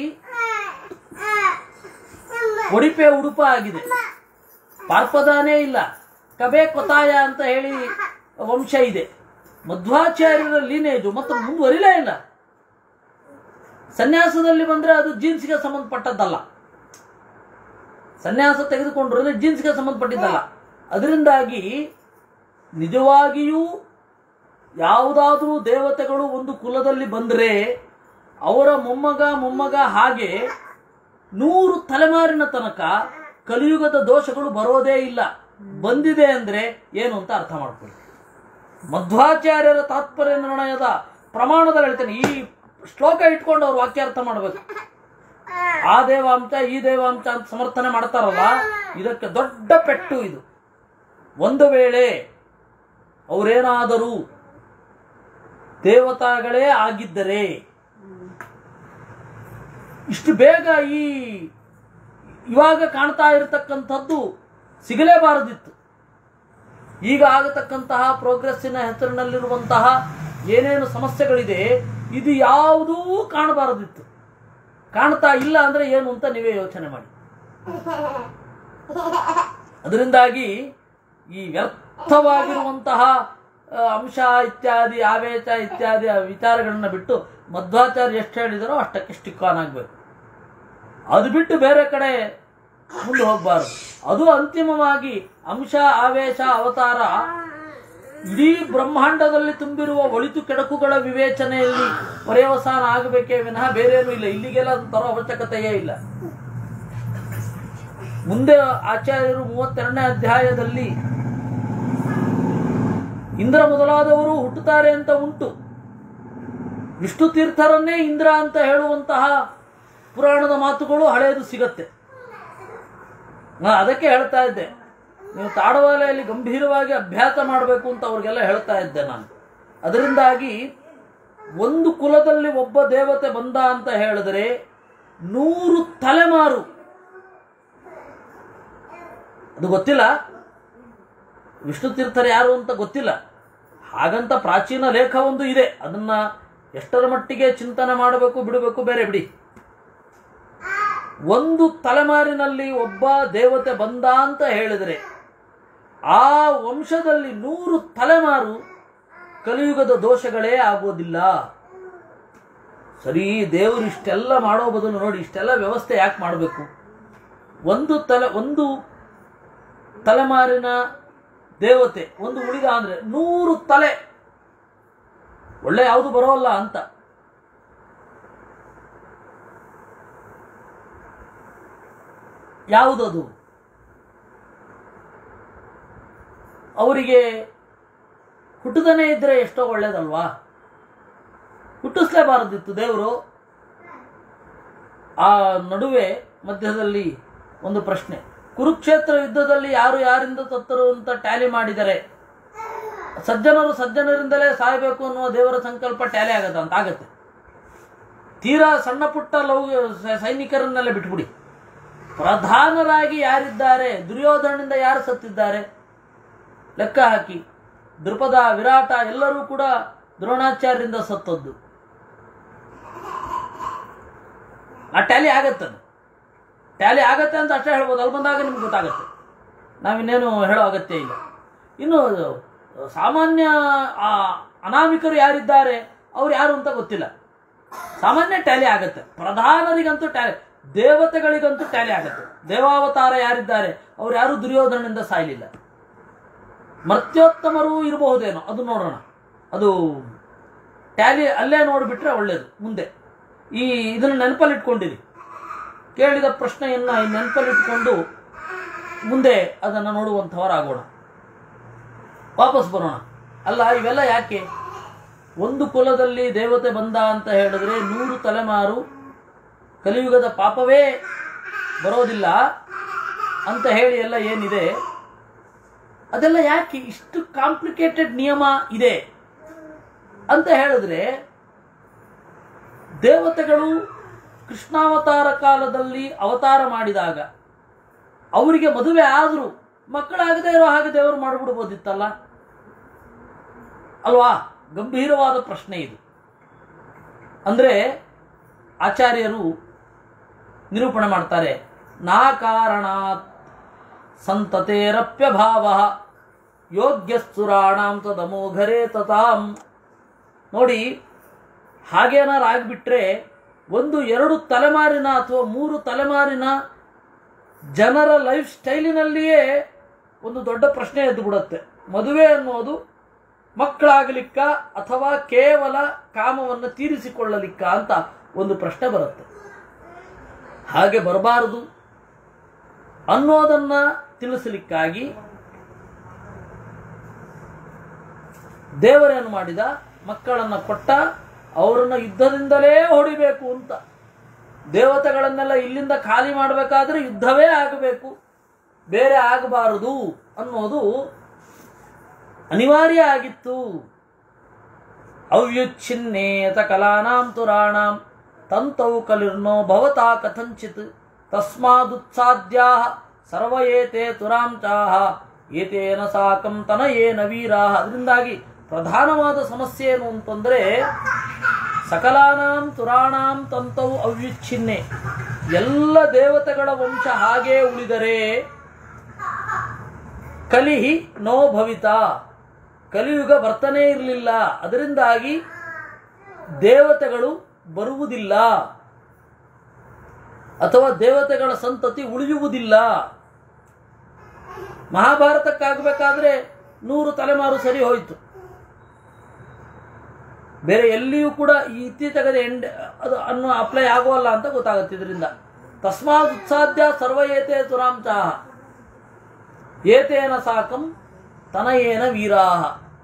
ಒಡಿಪೆ ಉಡುಪ ಆಗಿದೆ ಪಾರ್ಪದಾನೇ ಇಲ್ಲ ಕಬೆ ಕೊತಾಯ ಅಂತ ಹೇಳಿ ವಂಶ ಇದೆ ಮಧ್ವಾಚಾರ್ಯರ ಲೀನೇಜು ಮತ್ತು ಮುಂದುವರಿಲೇ ಇಲ್ಲ ಸನ್ಯಾಸದಲ್ಲಿ ಬಂದ್ರೆ ಅದು ಜೀನ್ಸ್ಗೆ ಸಂಬಂಧಪಟ್ಟದ್ದಲ್ಲ ಸನ್ಯಾಸ ತೆಗೆದುಕೊಂಡ್ರೆ ಜೀನ್ಸ್ಗೆ ಸಂಬಂಧಪಟ್ಟಿದ್ದಲ್ಲ ಅದರಿಂದಾಗಿ ನಿಜವಾಗಿಯೂ ಯಾವುದಾದ್ರೂ ದೇವತೆಗಳು ಒಂದು ಕುಲದಲ್ಲಿ ಬಂದರೆ ಅವರ ಮೊಮ್ಮಗ ಮೊಮ್ಮಗ ಹಾಗೆ ನೂರು ತಲೆಮಾರಿನ ತನಕ ಕಲಿಯುಗದ ದೋಷಗಳು ಬರೋದೇ ಇಲ್ಲ ಬಂದಿದೆ ಅಂದ್ರೆ ಏನು ಅಂತ ಅರ್ಥ ಮಾಡ್ಕೊಳ್ಳಿ ಮಧ್ವಾಚಾರ್ಯರ ತಾತ್ಪರ್ಯ ನಿರ್ಣಯದ ಪ್ರಮಾಣದಲ್ಲಿ ಹೇಳ್ತೇನೆ ಈ ಶ್ಲೋಕ ಇಟ್ಕೊಂಡು ಅವ್ರು ವಾಕ್ಯಾರ್ಥ ಮಾಡಬೇಕು ಆ ದೇವಾಂಶ ಈ ದೇವಾಂಶ ಅಂತ ಸಮರ್ಥನೆ ಮಾಡ್ತಾರಲ್ಲ ಇದಕ್ಕೆ ದೊಡ್ಡ ಪೆಟ್ಟು ಇದು ಒಂದು ವೇಳೆ ಅವರೇನಾದರೂ ದೇವತಾಗಳೇ ಆಗಿದ್ದರೆ ಇಷ್ಟು ಬೇಗ ಈ ಇವಾಗ ಕಾಣ್ತಾ ಇರತಕ್ಕಂಥದ್ದು ಸಿಗಲೇಬಾರದಿತ್ತು ಈಗ ಆಗತಕ್ಕಂತಹ ಪ್ರೋಗ್ರೆಸ್ಸಿನ ಹೆಸರಿನಲ್ಲಿರುವಂತಹ ಏನೇನು ಸಮಸ್ಯೆಗಳಿದೆ ಇದು ಯಾವುದೂ ಕಾಣಬಾರದಿತ್ತು ಕಾಣ್ತಾ ಇಲ್ಲ ಅಂದ್ರೆ ಏನು ಅಂತ ನೀವೇ ಯೋಚನೆ ಮಾಡಿ ಅದರಿಂದಾಗಿ ಈ ವ್ಯರ್ಥವಾಗಿರುವಂತಹ ಆ, ಅಂಶ ಇತ್ಯಾದಿ ಆವೇಶ ಇತ್ಯಾದಿ ಆ ವಿಚಾರಗಳನ್ನ ಬಿಟ್ಟು ಮಧ್ವಾಚಾರ್ಯ ಎಷ್ಟು ಹೇಳಿದರೋ ಅಷ್ಟಕ್ಕೆ ಸ್ಟಿಕ್ ಆನ್ ಆಗಬೇಕು ಅದು ಬಿಟ್ಟು ಬೇರೆ ಕಡೆ ಮುಂದೆ ಹೋಗಬಾರದು ಅದು ಅಂತಿಮವಾಗಿ ಅಂಶ ಆವೇಶ ಅವತಾರ ಇಡೀ ಬ್ರಹ್ಮಾಂಡದಲ್ಲಿ ತುಂಬಿರುವ ಒಳಿತು ಕೆಡಕುಗಳ ವಿವೇಚನೆಯಲ್ಲಿ ಪರ್ಯವಸಾನ ಆಗಬೇಕೇ ವಿನಃ ಬೇರೇನೂ ಇಲ್ಲ ಇಲ್ಲಿಗೆಲ್ಲ ಅದು ತರೋ ಅವಶ್ಯಕತೆಯೇ ಇಲ್ಲ ಮುಂದೆ ಆಚಾರ್ಯರು ಮೂವತ್ತೆರಡನೇ ಅಧ್ಯಾಯದಲ್ಲಿ ಇಂದ್ರ ಮೊದಲಾದವರು ಹುಟ್ಟುತ್ತಾರೆ ಅಂತ ಉಂಟು ವಿಷ್ಣು ತೀರ್ಥರನ್ನೇ ಇಂದ್ರ ಅಂತ ಹೇಳುವಂತಹ ಪುರಾಣದ ಮಾತುಗಳು ಹಳೆಯದು ಸಿಗತ್ತೆ ನಾ ಅದಕ್ಕೆ ಹೇಳ್ತಾ ಇದ್ದೆ ನೀವು ತಾಡವಾಲೆಯಲ್ಲಿ ಗಂಭೀರವಾಗಿ ಅಭ್ಯಾಸ ಮಾಡಬೇಕು ಅಂತ ಅವ್ರಿಗೆಲ್ಲ ಹೇಳ್ತಾ ಇದ್ದೆ ನಾನು ಅದರಿಂದಾಗಿ ಒಂದು ಕುಲದಲ್ಲಿ ಒಬ್ಬ ದೇವತೆ ಬಂದ ಅಂತ ಹೇಳಿದ್ರೆ ನೂರು ತಲೆಮಾರು ಅದು ಗೊತ್ತಿಲ್ಲ ವಿಷ್ಣು ತೀರ್ಥರು ಯಾರು ಅಂತ ಗೊತ್ತಿಲ್ಲ ಹಾಗಂತ ಪ್ರಾಚೀನ ಲೇಖ ಒಂದು ಇದೆ ಅದನ್ನ ಎಷ್ಟರ ಮಟ್ಟಿಗೆ ಚಿಂತನೆ ಮಾಡಬೇಕು ಬಿಡಬೇಕು ಬೇರೆ ಬಿಡಿ ಒಂದು ತಲೆಮಾರಿನಲ್ಲಿ ಒಬ್ಬ ದೇವತೆ ಬಂದ ಅಂತ ಹೇಳಿದರೆ ಆ ವಂಶದಲ್ಲಿ ನೂರು ತಲೆಮಾರು ಕಲಿಯುಗದ ದೋಷಗಳೇ ಆಗೋದಿಲ್ಲ ಸರಿ ದೇವರು ಇಷ್ಟೆಲ್ಲ ಮಾಡೋ ಬದಲು ನೋಡಿ ಇಷ್ಟೆಲ್ಲ ವ್ಯವಸ್ಥೆ ಯಾಕೆ ಮಾಡಬೇಕು ಒಂದು ತಲೆ ಒಂದು ತಲೆಮಾರಿನ ದೇವತೆ ಒಂದು ಉಳಿದ ಅಂದ್ರೆ ನೂರು ತಲೆ ಒಳ್ಳೆ ಯಾವುದು ಬರೋಲ್ಲ ಅಂತ ಯಾವುದದು ಅವರಿಗೆ ಹುಟ್ಟದನೇ ಇದ್ರೆ ಎಷ್ಟೋ ಒಳ್ಳೇದಲ್ವಾ ಹುಟ್ಟಿಸ್ಲೇಬಾರದಿತ್ತು ದೇವರು ಆ ನಡುವೆ ಮಧ್ಯದಲ್ಲಿ ಒಂದು ಪ್ರಶ್ನೆ ಕುರುಕ್ಷೇತ್ರ ಯುದ್ಧದಲ್ಲಿ ಯಾರು ಯಾರಿಂದ ತತ್ತರು ಅಂತ ಟ್ಯಾಲಿ ಮಾಡಿದರೆ ಸಜ್ಜನರು ಸಜ್ಜನರಿಂದಲೇ ಸಾಯಬೇಕು ಅನ್ನುವ ದೇವರ ಸಂಕಲ್ಪ ಟ್ಯಾಲಿ ಆಗತ್ತ ಅಂತ ಆಗತ್ತೆ ತೀರಾ ಸಣ್ಣ ಪುಟ್ಟ ಲೌ ಸ- ಸೈನಿಕರನ್ನೆಲ್ಲ ಬಿಟ್ಬಿಡಿ ಪ್ರಧಾನರಾಗಿ ಯಾರಿದ್ದಾರೆ ದುರ್ಯೋಧನನಿಂದ ಯಾರು ಸತ್ತಿದ್ದಾರೆ ಲೆಕ್ಕ ಹಾಕಿ ದೃಪದ ವಿರಾಟ ಎಲ್ಲರೂ ಕೂಡ ದ್ರೋಣಾಚಾರ್ಯರಿಂದ ಸತ್ತದ್ದು ಆ ಟ್ಯಾಲಿ ಆಗತ್ತದು ಟ್ಯಾಲಿ ಆಗತ್ತೆ ಅಂತ ಅಷ್ಟೇ ಹೇಳ್ಬೋದು ಅಲ್ಲಿ ಬಂದಾಗ ನಿಮ್ಗೆ ಗೊತ್ತಾಗತ್ತೆ ನಾವಿನ್ನೇನು ಹೇಳೋ ಅಗತ್ಯ ಇಲ್ಲ ಇನ್ನು ಸಾಮಾನ್ಯ ಆ ಅನಾಮಿಕರು ಯಾರಿದ್ದಾರೆ ಅವ್ರು ಯಾರು ಅಂತ ಗೊತ್ತಿಲ್ಲ ಸಾಮಾನ್ಯ ಟ್ಯಾಲಿ ಆಗತ್ತೆ ಪ್ರಧಾನರಿಗಂತೂ ಟ್ಯಾಲಿ ದೇವತೆಗಳಿಗಂತೂ ಟ್ಯಾಲಿ ಆಗತ್ತೆ ದೇವಾವತಾರ ಯಾರಿದ್ದಾರೆ ಅವ್ರು ಯಾರು ದುರ್ಯೋಧನನಿಂದ ಸಾಯಲಿಲ್ಲ ಮರ್ತ್ಯೋತ್ತಮರು ಇರಬಹುದೇನೋ ಅದು ನೋಡೋಣ ಅದು ಟ್ಯಾಲಿ ಅಲ್ಲೇ ನೋಡಿಬಿಟ್ರೆ ಒಳ್ಳೇದು ಮುಂದೆ ಈ ಇದನ್ನು ನೆನಪಲ್ಲಿ ಇಟ್ಕೊಂಡಿರಿ ಕೇಳಿದ ಪ್ರಶ್ನೆಯನ್ನು ಈ ನೆನಪಲ್ಲಿ ಇಟ್ಕೊಂಡು ಮುಂದೆ ಅದನ್ನು ನೋಡುವಂಥವರಾಗೋಣ ವಾಪಸ್ ಬರೋಣ ಅಲ್ಲ ಇವೆಲ್ಲ ಯಾಕೆ ಒಂದು ಕುಲದಲ್ಲಿ ದೇವತೆ ಬಂದ ಅಂತ ಹೇಳಿದ್ರೆ ನೂರು ತಲೆಮಾರು ಕಲಿಯುಗದ ಪಾಪವೇ ಬರೋದಿಲ್ಲ ಅಂತ ಹೇಳಿ ಎಲ್ಲ ಏನಿದೆ ಅದೆಲ್ಲ ಯಾಕೆ ಇಷ್ಟು ಕಾಂಪ್ಲಿಕೇಟೆಡ್ ನಿಯಮ ಇದೆ ಅಂತ ಹೇಳಿದ್ರೆ ದೇವತೆಗಳು ಕೃಷ್ಣಾವತಾರ ಕಾಲದಲ್ಲಿ ಅವತಾರ ಮಾಡಿದಾಗ ಅವರಿಗೆ ಮದುವೆ ಆದರೂ ಮಕ್ಕಳಾಗದೇ ಇರೋ ಹಾಗೆ ದೇವರು ಮಾಡಿಬಿಡ್ಬೋದಿತ್ತಲ್ಲ ಅಲ್ವಾ ಗಂಭೀರವಾದ ಪ್ರಶ್ನೆ ಇದು ಅಂದ್ರೆ ಆಚಾರ್ಯರು ನಿರೂಪಣೆ ಮಾಡ್ತಾರೆ ನಾ ಕಾರಣಾತ್ ಸಂತತೇರಪ್ಯಭಾವ ಯೋಗ್ಯ ಸುರಾಣಾಂ ತದಮೋಘರೇ ತತಾಂ ನೋಡಿ ಹಾಗೇನಾರು ಆಗಿಬಿಟ್ರೆ ಒಂದು ಎರಡು ತಲೆಮಾರಿನ ಅಥವಾ ಮೂರು ತಲೆಮಾರಿನ ಜನರ ಲೈಫ್ ಸ್ಟೈಲಿನಲ್ಲಿಯೇ ಒಂದು ದೊಡ್ಡ ಪ್ರಶ್ನೆ ಎದ್ದು ಬಿಡುತ್ತೆ ಮದುವೆ ಅನ್ನೋದು ಮಕ್ಕಳಾಗಲಿಕ್ಕ ಅಥವಾ ಕೇವಲ ಕಾಮವನ್ನು ತೀರಿಸಿಕೊಳ್ಳಲಿಕ್ಕ ಅಂತ ಒಂದು ಪ್ರಶ್ನೆ ಬರುತ್ತೆ ಹಾಗೆ ಬರಬಾರದು ಅನ್ನೋದನ್ನ ತಿಳಿಸಲಿಕ್ಕಾಗಿ ದೇವರೇನು ಮಾಡಿದ ಮಕ್ಕಳನ್ನ ಕೊಟ್ಟ ಅವರನ್ನ ಯುದ್ಧದಿಂದಲೇ ಹೊಡಿಬೇಕು ಅಂತ ದೇವತೆಗಳನ್ನೆಲ್ಲ ಇಲ್ಲಿಂದ ಖಾಲಿ ಮಾಡಬೇಕಾದ್ರೆ ಯುದ್ಧವೇ ಆಗಬೇಕು ಬೇರೆ ಆಗಬಾರದು ಅನ್ನೋದು ಅನಿವಾರ್ಯ ಆಗಿತ್ತು ಅವ್ಯುಚ್ಛಿನ್ನೇತ ಕಲಾನಾಂ ತುರಾಣಾಂ ತಂತೌ ಕಲಿರ್ನೋ ಭವತಾ ಕಥಂಚಿತ್ ತಸ್ಮಾದುತ್ಸಾದ್ಯಾ ಸರ್ವ ಏತೆ ತುರಾಂ ಚಾಹ ಏತೇನ ಸಾಕಂ ತನಯೇನ ವೀರಾ ಅದರಿಂದಾಗಿ ಪ್ರಧಾನವಾದ ಸಮಸ್ಯೆ ಏನು ಅಂತಂದ್ರೆ ಸಕಲಾನಾಂ ತುರಾಣಾಂ ತಂತೌ ಅವ್ಯುಚ್ಛಿನ್ನೆ ಎಲ್ಲ ದೇವತೆಗಳ ವಂಶ ಹಾಗೇ ಉಳಿದರೆ ಕಲಿಹಿ ನೋ ಭವಿತ ಕಲಿಯುಗ ಬರ್ತನೇ ಇರಲಿಲ್ಲ ಅದರಿಂದಾಗಿ ದೇವತೆಗಳು ಬರುವುದಿಲ್ಲ ಅಥವಾ ದೇವತೆಗಳ ಸಂತತಿ ಉಳಿಯುವುದಿಲ್ಲ ಮಹಾಭಾರತಕ್ಕಾಗಬೇಕಾದ್ರೆ ನೂರು ತಲೆಮಾರು ಸರಿ ಹೋಯಿತು ಬೇರೆ ಎಲ್ಲಿಯೂ ಕೂಡ ಈ ಇತ್ತೀಚೆಗೆ ಎಂಡ್ ಅದು ಅನ್ನೋ ಅಪ್ಲೈ ಆಗುವಲ್ಲ ಅಂತ ಗೊತ್ತಾಗುತ್ತೆ ಇದರಿಂದ ತಸ್ಮಾತ್ ಉತ್ಸಾದ್ಯ ಸರ್ವ ಏತೆ ತುರಾಂಚಾಹ ಏತೇನ ಸಾಕಂ ತನಯೇನ ವೀರಾಹ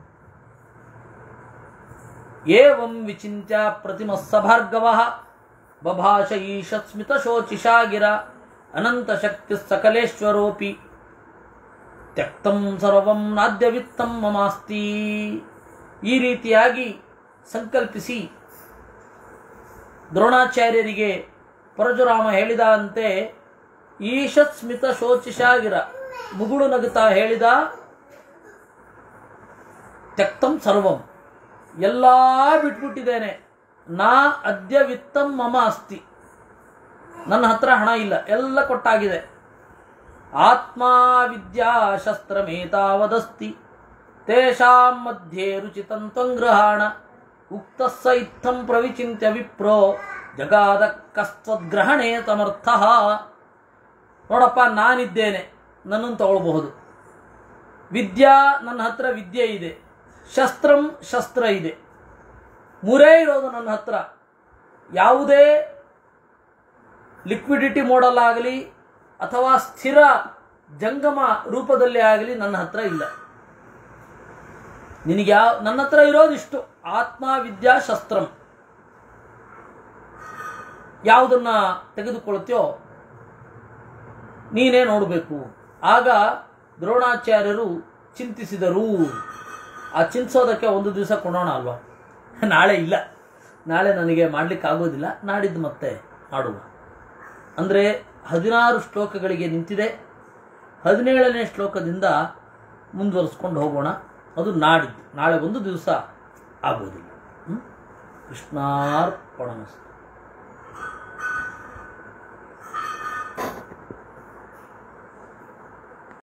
ಏವಂ ವಿಚಿಂತ್ಯ ಪ್ರತಿಮಸ್ಸ ಭಾರ್ಗವ ಬಭಾಷ ಈಶತ್ ಸ್ಮಿತ ಶೋಚಿಷಾ ಗಿರ ಅನಂತ ಶಕ್ತಿ ಸಕಲೇಶ್ವರೋಪಿ ತ್ಯಕ್ತಂ ಸರ್ವಂ ನಾದ್ಯವಿತ್ತಂ ಮಮಾಸ್ತಿ ಈ ರೀತಿಯಾಗಿ ಸಂಕಲ್ಪಿಸಿ ದ್ರೋಣಾಚಾರ್ಯರಿಗೆ ಪರಶುರಾಮ ಹೇಳಿದಂತೆ ಈಶತ್ ಸ್ಮಿತ ಶೋಚಿಷಾಗಿರ ಮುಗುಳು ನಗುತ್ತಾ ಹೇಳಿದ ತ್ಯಕ್ತಂ ಸರ್ವಂ ಎಲ್ಲ ಬಿಟ್ಬಿಟ್ಟಿದ್ದೇನೆ ನಾ ಅದ್ಯ ವಿತ್ತಂ ಮಮ ಅಸ್ತಿ ನನ್ನ ಹತ್ರ ಹಣ ಇಲ್ಲ ಎಲ್ಲ ಕೊಟ್ಟಾಗಿದೆ ಆತ್ಮ ವಿದ್ಯಾ ಶಸ್ತ್ರಮೇತಾವದಸ್ತಿ ತೇಷಾಂ ಮಧ್ಯೆ ರುಚಿತಂ ತ್ವಂಗ್ರಹಾಣ ಉಕ್ತ ಸ ಇತ್ತಂ ಪ್ರವಿಚಿಂತ್ಯ ವಿಪ್ರೋ ಜಗಾದ ಕಸ್ತ್ವದ್ಗ್ರಹಣೆ ಸಮರ್ಥ ನೋಡಪ್ಪ ನಾನಿದ್ದೇನೆ ನನ್ನನ್ನು ತಗೊಳ್ಬಹುದು ವಿದ್ಯಾ ನನ್ನ ಹತ್ರ ವಿದ್ಯೆ ಇದೆ ಶಸ್ತ್ರಂ ಶಸ್ತ್ರ ಇದೆ ಮೂರೇ ಇರೋದು ನನ್ನ ಹತ್ರ ಯಾವುದೇ ಲಿಕ್ವಿಡಿಟಿ ಮೋಡಲ್ ಆಗಲಿ ಅಥವಾ ಸ್ಥಿರ ಜಂಗಮ ರೂಪದಲ್ಲಿ ಆಗಲಿ ನನ್ನ ಹತ್ರ ಇಲ್ಲ ನಿನಗೆ ಯಾವ ನನ್ನ ಹತ್ರ ಇರೋದಿಷ್ಟು ಆತ್ಮ ವಿದ್ಯಾ ಶಸ್ತ್ರಂ ಯಾವುದನ್ನ ತೆಗೆದುಕೊಳ್ತೀಯೋ ನೀನೇ ನೋಡಬೇಕು ಆಗ ದ್ರೋಣಾಚಾರ್ಯರು ಚಿಂತಿಸಿದರು ಆ ಚಿಂತಿಸೋದಕ್ಕೆ ಒಂದು ದಿವಸ ಕೊಡೋಣ ಅಲ್ವಾ ನಾಳೆ ಇಲ್ಲ ನಾಳೆ ನನಗೆ ಮಾಡ್ಲಿಕ್ಕೆ ಆಗೋದಿಲ್ಲ ನಾಡಿದ್ದು ಮತ್ತೆ ಮಾಡುವ ಅಂದರೆ ಹದಿನಾರು ಶ್ಲೋಕಗಳಿಗೆ ನಿಂತಿದೆ ಹದಿನೇಳನೇ ಶ್ಲೋಕದಿಂದ ಮುಂದುವರಿಸ್ಕೊಂಡು ಹೋಗೋಣ ಅದು ನಾಡಿದ್ದು ನಾಳೆ ಒಂದು ದಿವಸ ಆಗೋದಿಲ್ಲ ಹ್ಮ್? ಕೃಷ್ಣಾರ್ಪಣಮಸ್ತು